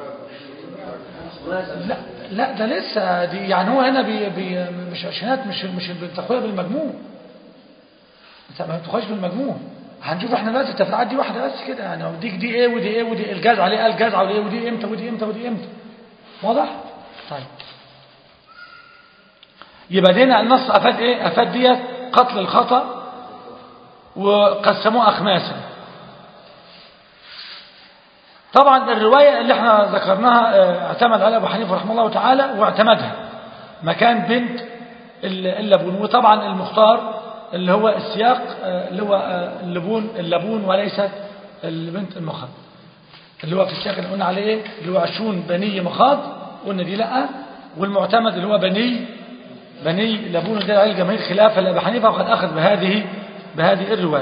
Speaker 1: لا لا ده لسه دي يعني هو هنا بي بي مش عشرينات مش مش بتاخدها بالمجموع انت ما بتاخدش بالمجموع هنشوف احنا دلوقتي التفريعات دي واحده بس كده يعني هو ديك دي ايه ودي ايه ودي الجزع عليه قال جزع ودي ايه ودي امتى ودي امتى ودي امتى واضح طيب يبقى دينا النص افاد ايه افاد ديت قتل الخطأ وقسموه اخماسا طبعا الرواية اللي احنا ذكرناها اه، اعتمد عليها ابو حنيفه رحمه الله تعالى واعتمدها مكان بنت ال- اللبون وطبعا المختار اللي هو السياق اه، اللي هو اه، اللبون اللبون وليست البنت المخاض اللي هو في السياق اللي قلنا عليه ايه اللي هو عشرون بني مخاض قلنا دي لا والمعتمد اللي هو بني بني لبون ده على الجماهير خلافا لابي حنيفه وقد اخذ بهذه بهذه الروايه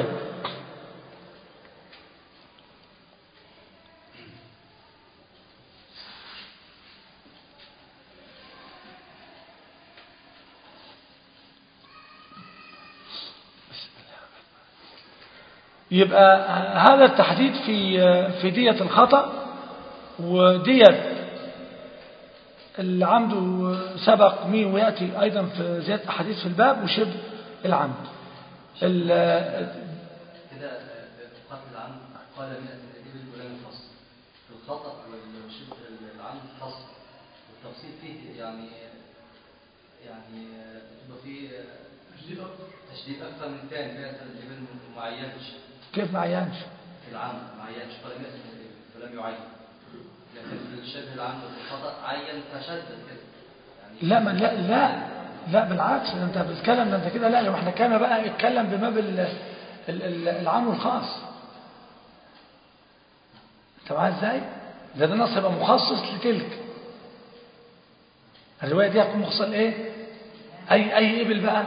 Speaker 1: يبقى هذا التحديد في في دية الخطأ ودية اللي عنده سبق مين ويأتي أيضا في زيادة أحاديث في الباب وشبه العمد ال-
Speaker 2: كده قتل العمد قال من الإبل ولم يفصل الخطأ والشبه العمد فصل والتفصيل فيه يعني يعني يبقى فيه
Speaker 3: تشديد اكتر
Speaker 2: تشديد أكثر من ثاني في مثلا الإبل ما عينش
Speaker 1: كيف ما عيانش
Speaker 2: في العمد ما عينش قال مئة من الإبل فلم يعين لكن في الشبه العمد والخطأ عين فشدد كده يعني
Speaker 1: لا ما لا لا لا بالعكس ده انت بتتكلم ده انت كده لا لو احنا كان بقى اتكلم بباب ال- ال- ال- العام والخاص انت معايا ازاي ده ده نص يبقى مخصص لتلك الروايه دي هتكون مخصصه لايه اي اي ابل بقى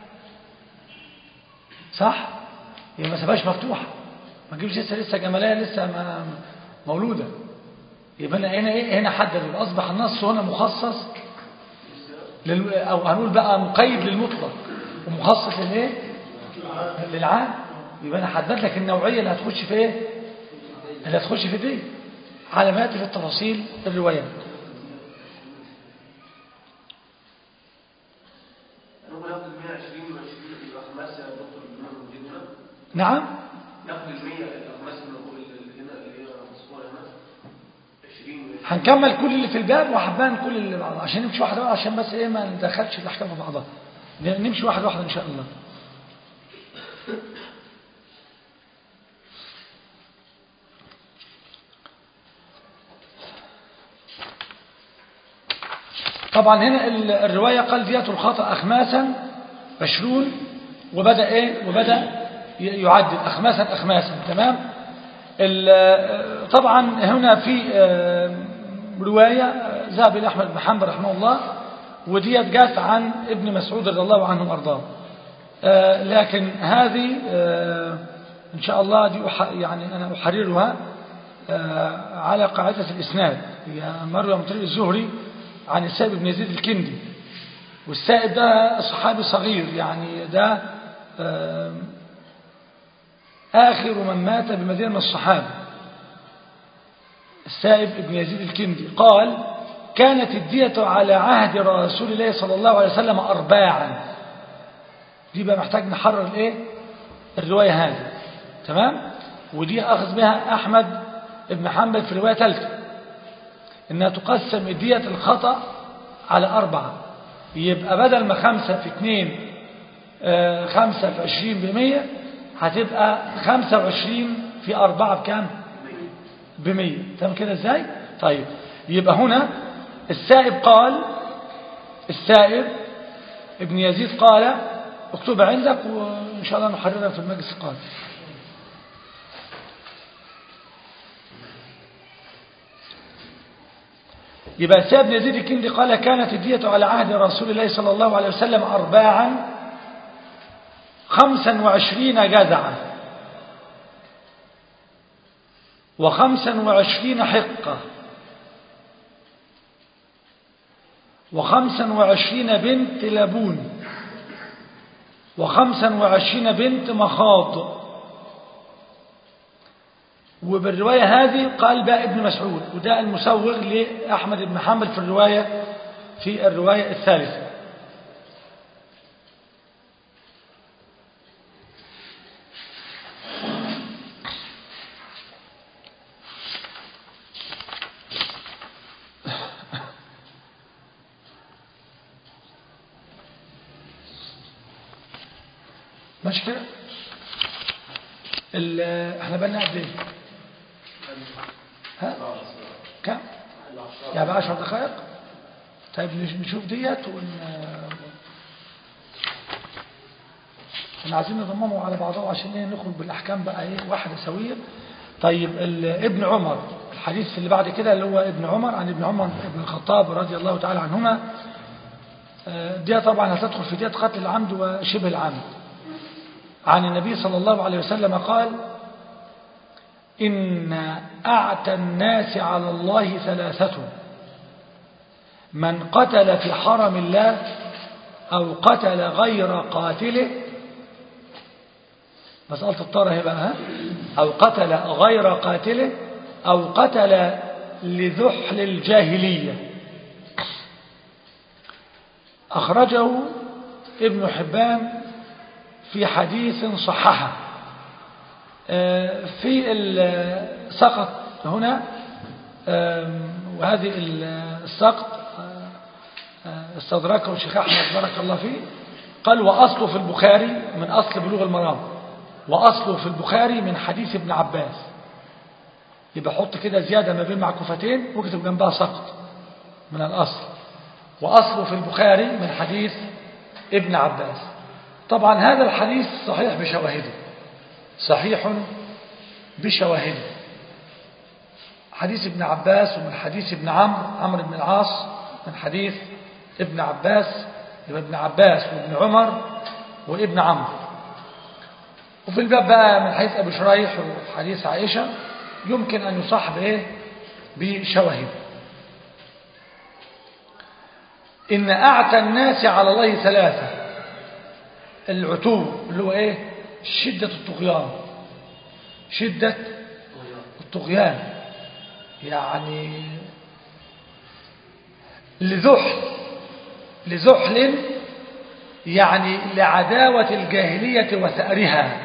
Speaker 1: صح هي ما سابهاش مفتوحه ما تجيبش لسه لسه جماليه لسه ما مولوده يبقى أنا هنا ايه هنا حدد يبقى اصبح النص هنا مخصص لل... او هنقول بقى مقيد للمطلق ومخصص للايه للعام يبقى انا حدد لك النوعيه اللي هتخش في ايه اللي هتخش في دي على ما ياتي في التفاصيل الروايات
Speaker 4: نقول ياخد ال 120 و20 يبقى خماسه يا دكتور اللي هم موجودين هنا
Speaker 1: نعم
Speaker 4: ياخد ال 100 الخماسه اللي موجود- اللي هنا اللي هي مذكوره هنا 20 و20
Speaker 1: هنكمل كل اللي في الباب وهبان كل اللي بعضها عشان نمشي واحده واحده عشان بس ايه ما ندخلش الاحكام في بعضها نمشي واحده واحده ان شاء الله طبعا هنا ال- الرواية قال دية الخطأ أخماسا عشرون وبدأ إيه وبدأ ي- يعدد أخماسا أخماسا تمام ال- طبعا هنا في آه، رواية آه، ذهب إلى أحمد بن حنبل رحمه الله وديت جات عن ابن مسعود رضي الله عنه وأرضاه آه، لكن هذه آه، إن شاء الله دي أح- يعني أنا أحررها آه، على قاعدة الإسناد هي مروي من طريق الزهري عن السائب بن يزيد الكندي والسائب ده صحابي صغير يعني ده آه، آخر من مات بمدينة من الصحابة السائب بن يزيد الكندي قال كانت الدية على عهد رسول الله صلى الله عليه وسلم أرباعا دي بقى محتاج نحرر الايه الرواية هذه تمام ودي أخذ بها أحمد بن حنبل في رواية ثالثة إنها تقسم دية الخطأ على أربعة يبقى بدل ما خمسة في اثنين آه، خمسة في عشرين بمية هتبقى خمسة وعشرين في أربعة بكام بمية تمام كده ازاي طيب يبقى هنا السائب قال السائب ابن يزيد قال اكتبها عندك وإن شاء الله نحررها في المجلس القادم يبقى سيد بن يزيد الكندي قال كانت الدية على عهد رسول الله صلى الله عليه وسلم أرباعا خمسا وعشرين جزعا وخمسا وعشرين حقة وخمسا وعشرين بنت لبون وخمسا وعشرين بنت مخاض وبالرواية هذه قال بقى ابن مسعود وده المسوغ لأحمد بن حنبل في الرواية في الرواية الثالثة ماشي كده ال- احنا بقى قد ايه ها كم يعني بقى 10 دقائق طيب نش- نشوف ديت ون احنا عايزين نضممه على بعضه عشان ايه ندخل بالاحكام بقى ايه واحده سويه طيب ال- ابن عمر الحديث اللي بعد كده اللي هو ابن عمر عن ابن عمر ابن الخطاب رضي الله تعالى عنهما آه، دي طبعا هتدخل في دية قتل العمد وشبه العمد عن النبي صلى الله عليه وسلم قال إن أعتى الناس على الله ثلاثة من قتل في حرم الله أو قتل غير قاتله مسألة الطاره بقى ها أو قتل غير قاتله أو قتل لذحل الجاهلية أخرجه ابن حبان في حديث صححه آه، في ال- سقط هنا آم، وهذه ال- السقط آه، آه، استدركه الشيخ أحمد بارك الله فيه قال وأصله في البخاري من أصل بلوغ المرام وأصله في البخاري من حديث ابن عباس يبقى حط كده زيادة ما بين معكوفتين واكتب جنبها سقط من الأصل وأصله في البخاري من حديث ابن عباس طبعا هذا الحديث صحيح بشواهده صحيح بشواهده حديث ابن عباس ومن حديث ابن عمرو عمرو بن العاص من حديث ابن عباس يبقى ابن عباس وابن عمر وابن عمرو وفي الباب بقى من حديث ابي شريح وحديث عائشه يمكن ان يصاحب ايه بشواهد ان اعتى الناس على الله ثلاثه العتو اللي هو ايه شده الطغيان شده الطغيان يعني لذحل لذحل يعني لعداوة الجاهلية وثأرها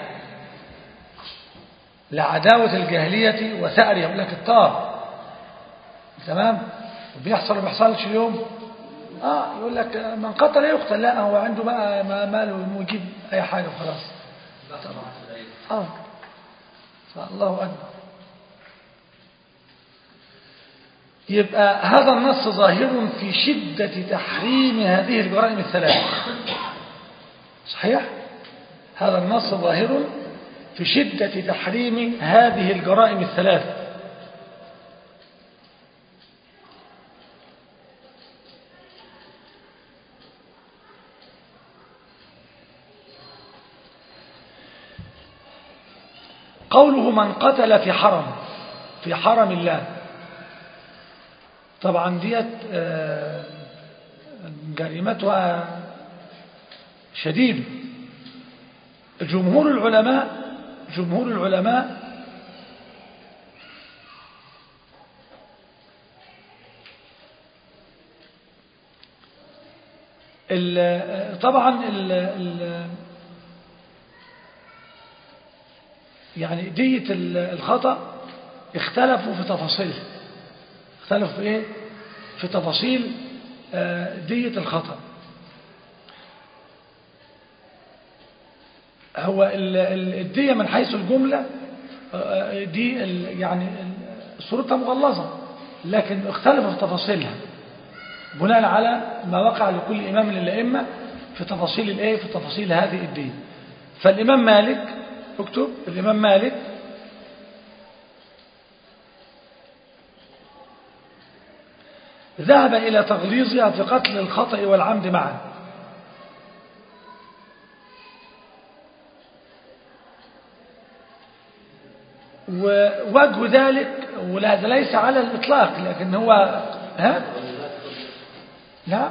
Speaker 1: لعداوة الجاهلية وثأرها يقول لك الطار تمام بيحصل ما بيحصلش اليوم اه يقول لك من قتل يقتل لا هو عنده بقى ما ماله انه يجيب اي حاجه وخلاص اه فالله اكبر يبقى هذا النص ظاهر في شدة تحريم هذه الجرائم الثلاث صحيح هذا النص ظاهر في شدة تحريم هذه الجرائم الثلاث قوله من قتل في حرم في حرم الله طبعا ديت آه، جريمتها شديد جمهور العلماء جمهور العلماء ال- طبعا ال ال يعني دية ال- الخطأ اختلفوا في تفاصيلها اختلفوا في ايه في تفاصيل آه، دية الخطأ هو ال- ال- الدية من حيث الجملة آه، دي ال- يعني ال- صورتها مغلظة لكن اختلفوا في تفاصيلها بناء على ما وقع لكل إمام من الأئمة في تفاصيل الايه في تفاصيل هذه الدية فالإمام مالك اكتب الإمام مالك ذهب إلى تغليظها في قتل الخطأ والعمد معا ووجه ذلك وهذا ليس على الإطلاق لكن هو ها نعم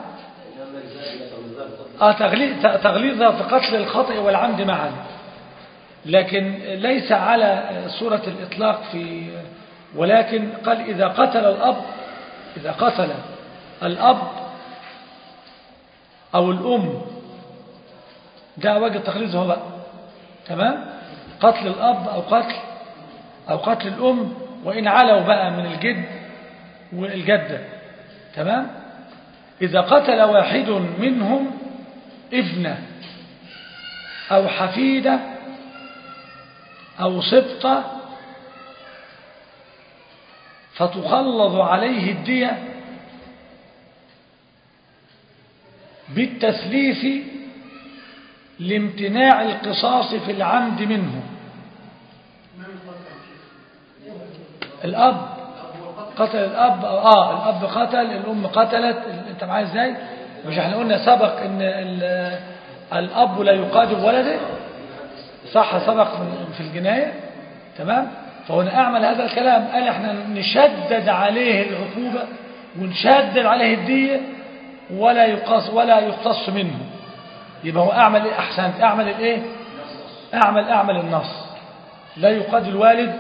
Speaker 1: آه تغليظ تغليظها في قتل الخطأ والعمد معا لكن ليس على صورة الإطلاق في ولكن قال إذا قتل الأب إذا قتل الأب أو الأم ده وجه التغليظ هو بقى تمام قتل الأب أو قتل أو قتل الأم وإن علوا بقى من الجد والجدة تمام إذا قتل واحد منهم ابنه أو حفيدة أو سبطة فتخلظ عليه الدية بالتثليث لامتناع القصاص في العمد منه الأب قتل الأب آه الأب قتل الأم قتلت أنت معايا إزاي مش احنا قلنا سبق ان الأب لا يقادم ولده صح سبق في الجناية تمام فهنا أعمل هذا الكلام قال احنا نشدد عليه العقوبة ونشدد عليه الدية ولا يقص ولا يقتص منه يبقى هو أعمل إيه أحسنت أعمل الإيه أعمل أعمل النص لا يقاد الوالد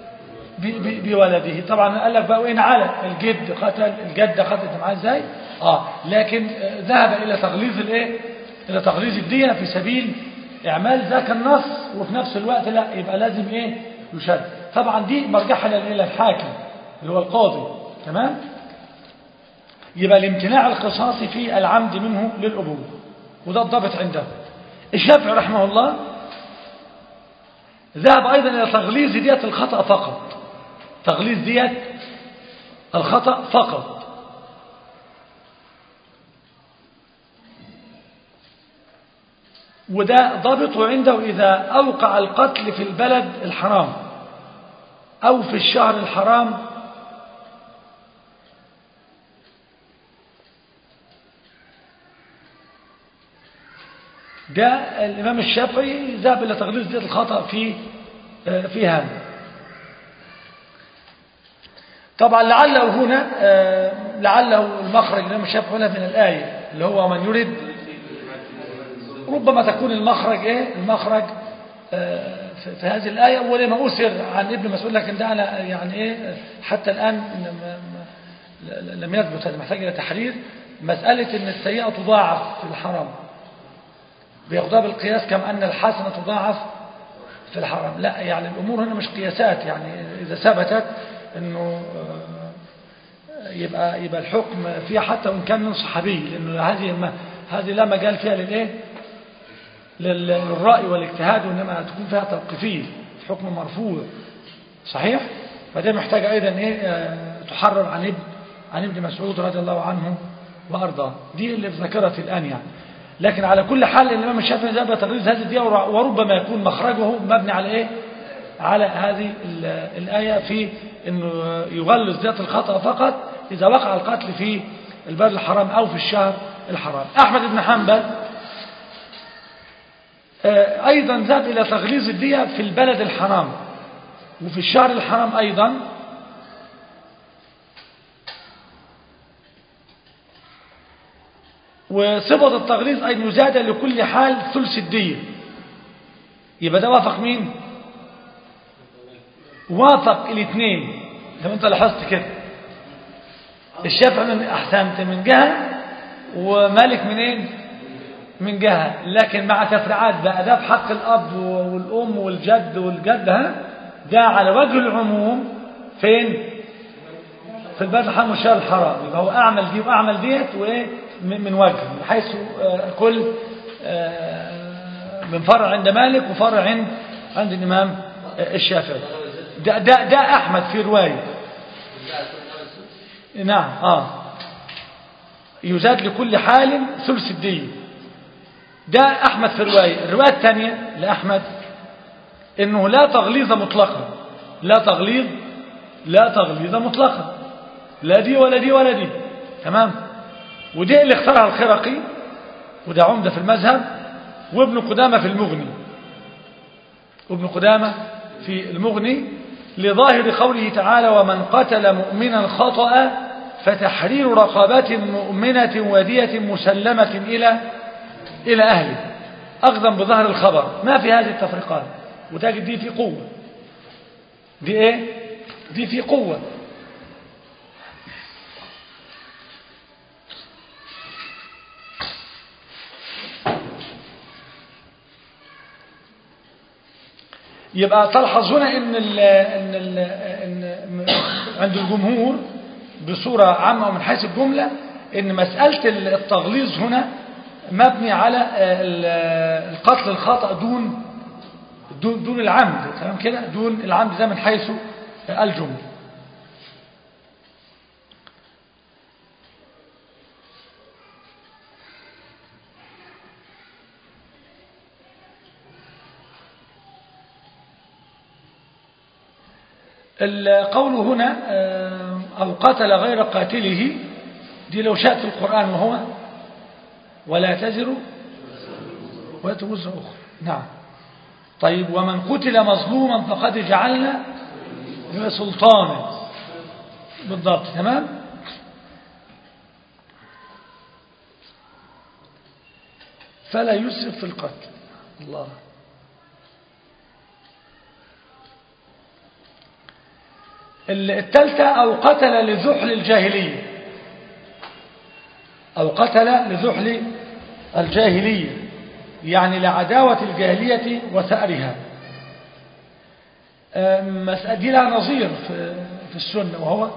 Speaker 1: بولده طبعا قال لك بقى وين على الجد قتل الجدة قتلت معاه ازاي اه لكن ذهب الى تغليظ الايه الى تغليظ الدية في سبيل اعمال ذاك النص وفي نفس الوقت لا يبقى لازم ايه يشد طبعا دي مرجعها الى الحاكم اللي هو القاضي تمام يبقى الامتناع القصاص في العمد منه للأبوة وده الضابط عنده الشافعي رحمه الله ذهب أيضا إلى تغليظ دية الخطأ فقط تغليظ دية الخطأ فقط وده ضابطه عنده إذا أوقع القتل في البلد الحرام أو في الشهر الحرام ده الإمام الشافعي ذهب إلى تغليظ دية الخطأ في في هذا طبعا لعله هنا لعله المخرج الإمام الشافعي هنا من الآية اللي هو من يريد ربما تكون المخرج إيه المخرج في هذه الآية ولما أسر عن ابن مسعود لكن ده أنا يعني إيه حتى الآن لم يثبت هذا محتاج إلى تحرير مسألة أن السيئة تضاعف في الحرام بياخدها بالقياس كما أن الحسنة تضاعف في الحرام لا يعني الأمور هنا مش قياسات يعني إذا ثبتت أنه يبقى يبقى الحكم فيها حتى وإن كان من صحابي لأنه هذه هذه لا مجال فيها للإيه للرأي والاجتهاد وإنما تكون فيها توقيفية حكم مرفوع صحيح فده محتاج أيضا إيه تحرر عن ابن عن ابن مسعود رضي الله عنه وأرضاه دي اللي في ذاكرتي الآن يعني لكن على كل حال الإمام الشافعي ذهب تغليظ هذه الدية وربما يكون مخرجه مبني على إيه على هذه الآية في أنه يغلظ ذات الخطأ فقط إذا وقع القتل في البلد الحرام أو في الشهر الحرام أحمد بن حنبل أيضا ذهب إلى تغليظ الدية في البلد الحرام وفي الشهر الحرام أيضا وصفة التغليظ أن يزاد لكل حال ثلث الدية يبقى ده وافق مين وافق الاثنين لو انت لاحظت كده الشافعي من احسنت من جهة ومالك منين من جهة لكن مع تفريعات بقى ده في حق الأب والأم والجد والجد ها ده على وجه العموم فين في البلد الحرام والشهر الحرام يبقى هو أعمل دي وأعمل ديت وإيه من وجه من حيث كل من فرع عند مالك وفرع عند عند الإمام الشافعي ده, ده, ده أحمد في رواية نعم آه يزاد لكل حال ثلث الدين ده أحمد في رواية الرواية الثانية لأحمد إنه لا تغليظ مطلقا لا تغليظ لا تغليظ مطلقا لا دي ولا دي ولا دي تمام ودي اللي اختارها الخرقي وده عمدة في المذهب وابن قدامة في المغني وابن قدامة في المغني لظاهر قوله تعالى ومن قتل مؤمنا خطأ فتحرير رقبة مؤمنة ودية مسلمة إلى إلى أهله أخذا بظهر الخبر ما في هذه التفريقات وتجد دي في قوة دي إيه دي في قوة يبقى تلحظ هنا ان ال ان ال ان عند الجمهور بصورة عامة ومن حيث الجملة ان مسألة التغليظ هنا مبني على القتل الخطأ دون دون, دون العمد تمام كده دون العمد ده من حيث الجملة القول هنا أو قتل غير قاتله دي لو شاءت في القرآن وهو ولا تزر وتوزر أخرى نعم طيب ومن قتل مظلوما فقد جعلنا سلطانا بالضبط تمام فلا يسرف في القتل الله الثالثة أو قتل لذحل الجاهلية أو قتل لذحل الجاهلية يعني لعداوة الجاهلية وثأرها مسألة دي لها نظير في, في السنة وهو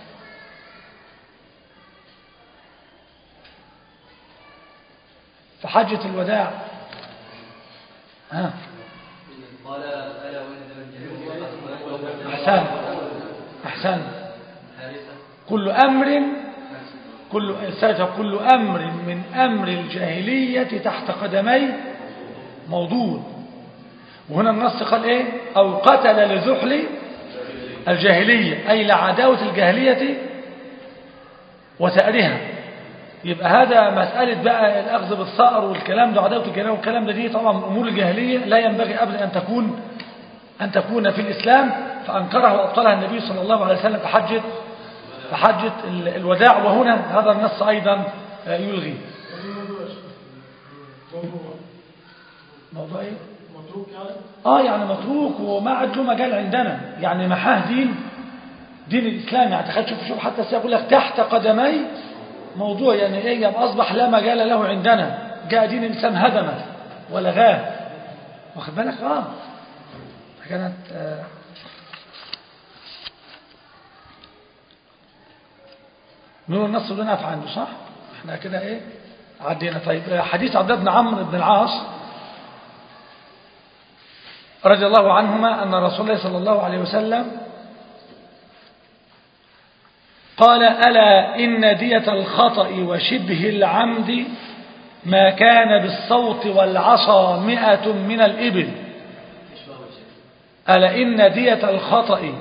Speaker 1: في حجة الوداع ها
Speaker 2: قال ألا وإن من
Speaker 1: أحسن أحسن
Speaker 2: حارثة
Speaker 1: كل أمر كل ساتة كل أمر من أمر الجاهلية تحت قدمي موضوع وهنا النص قال إيه أو قتل لزحل الجاهلية أي لعداوة الجاهلية وسأرها يبقى هذا مسألة بقى الأخذ بالثأر والكلام ده عداوة الجاهلية والكلام ده دي طبعا من أمور الجاهلية لا ينبغي أبدا أن تكون أن تكون في الإسلام فأنكرها وأبطلها النبي صلى الله عليه وسلم في حجة في حجة الوداع وهنا هذا النص أيضا يلغي موضوع ايه
Speaker 3: متروك يعني
Speaker 1: اه يعني متروك وما عاد له مجال عندنا يعني محاه دين دين الاسلام يعني تخيل شوف شوف حتى سيقول لك تحت قدمي موضوع يعني ايه يبقى اصبح لا مجال له عندنا جاء دين الاسلام هدمه ولغاه واخد بالك اه كانت آه نور النص ده نقف عنده صح احنا كده ايه عدينا طيب حديث عبد الله بن عمرو بن العاص رضي الله عنهما أن رسول الله صلى الله عليه وسلم قال ألا إن دية الخطأ وشبه العمد ما كان بالصوت والعصا مئة من الإبل ألا إن دية الخطأ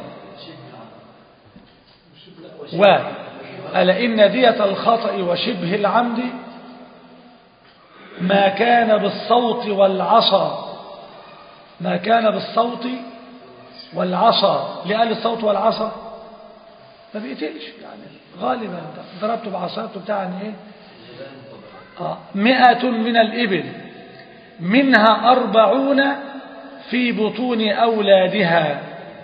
Speaker 1: و ألا إن دية الخطأ وشبه العمد ما كان بالصوت والعصا ما كان بالصوت والعصا لقال الصوت والعصا ما بيقتلش يعني غالبا ضربته بعصاته بتاع يعني ايه آه. مئة من الإبل منها أربعون في بطون أولادها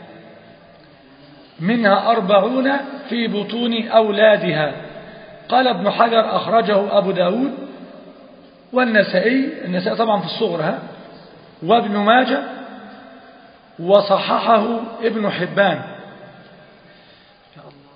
Speaker 1: منها أربعون في بطون أولادها قال ابن حجر أخرجه أبو داود والنسائي النسائي طبعا في الصغر ها وابن ماجه وصححه ابن حبان يا الله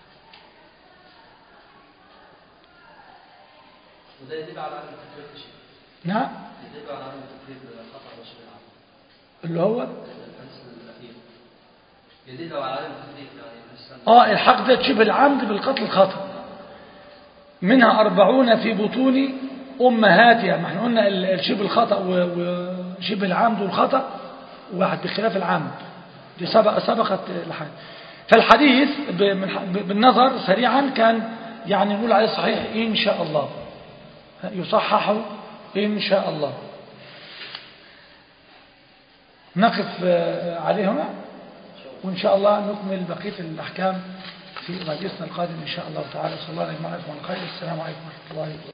Speaker 2: وده يدل على عدم التفريق يا شيخ
Speaker 1: نعم
Speaker 2: يدل على عدم التفريق بين الخطأ وشبه العمد
Speaker 1: اللي هو
Speaker 2: الحديث الأخير يدل على عدم التفريق يعني الإنسان
Speaker 1: اه الحق ده شبه العمد بالقتل الخطأ منها أربعون في بطون أمهاتها ما احنا قلنا ال- الشبه الخطأ و- وشبه العمد والخطأ واحد بخلاف العمد دي سبق سبقت الحديث فالحديث ب- من ح- ب- بالنظر سريعا كان يعني نقول عليه صحيح إن شاء الله يصحح إن شاء الله نقف آه، عليه هنا وإن شاء الله نكمل بقية الأحكام في مجلسنا القادم إن شاء الله تعالى صلى الله عليه وسلم على خير السلام عليكم ورحمة الله وبركاته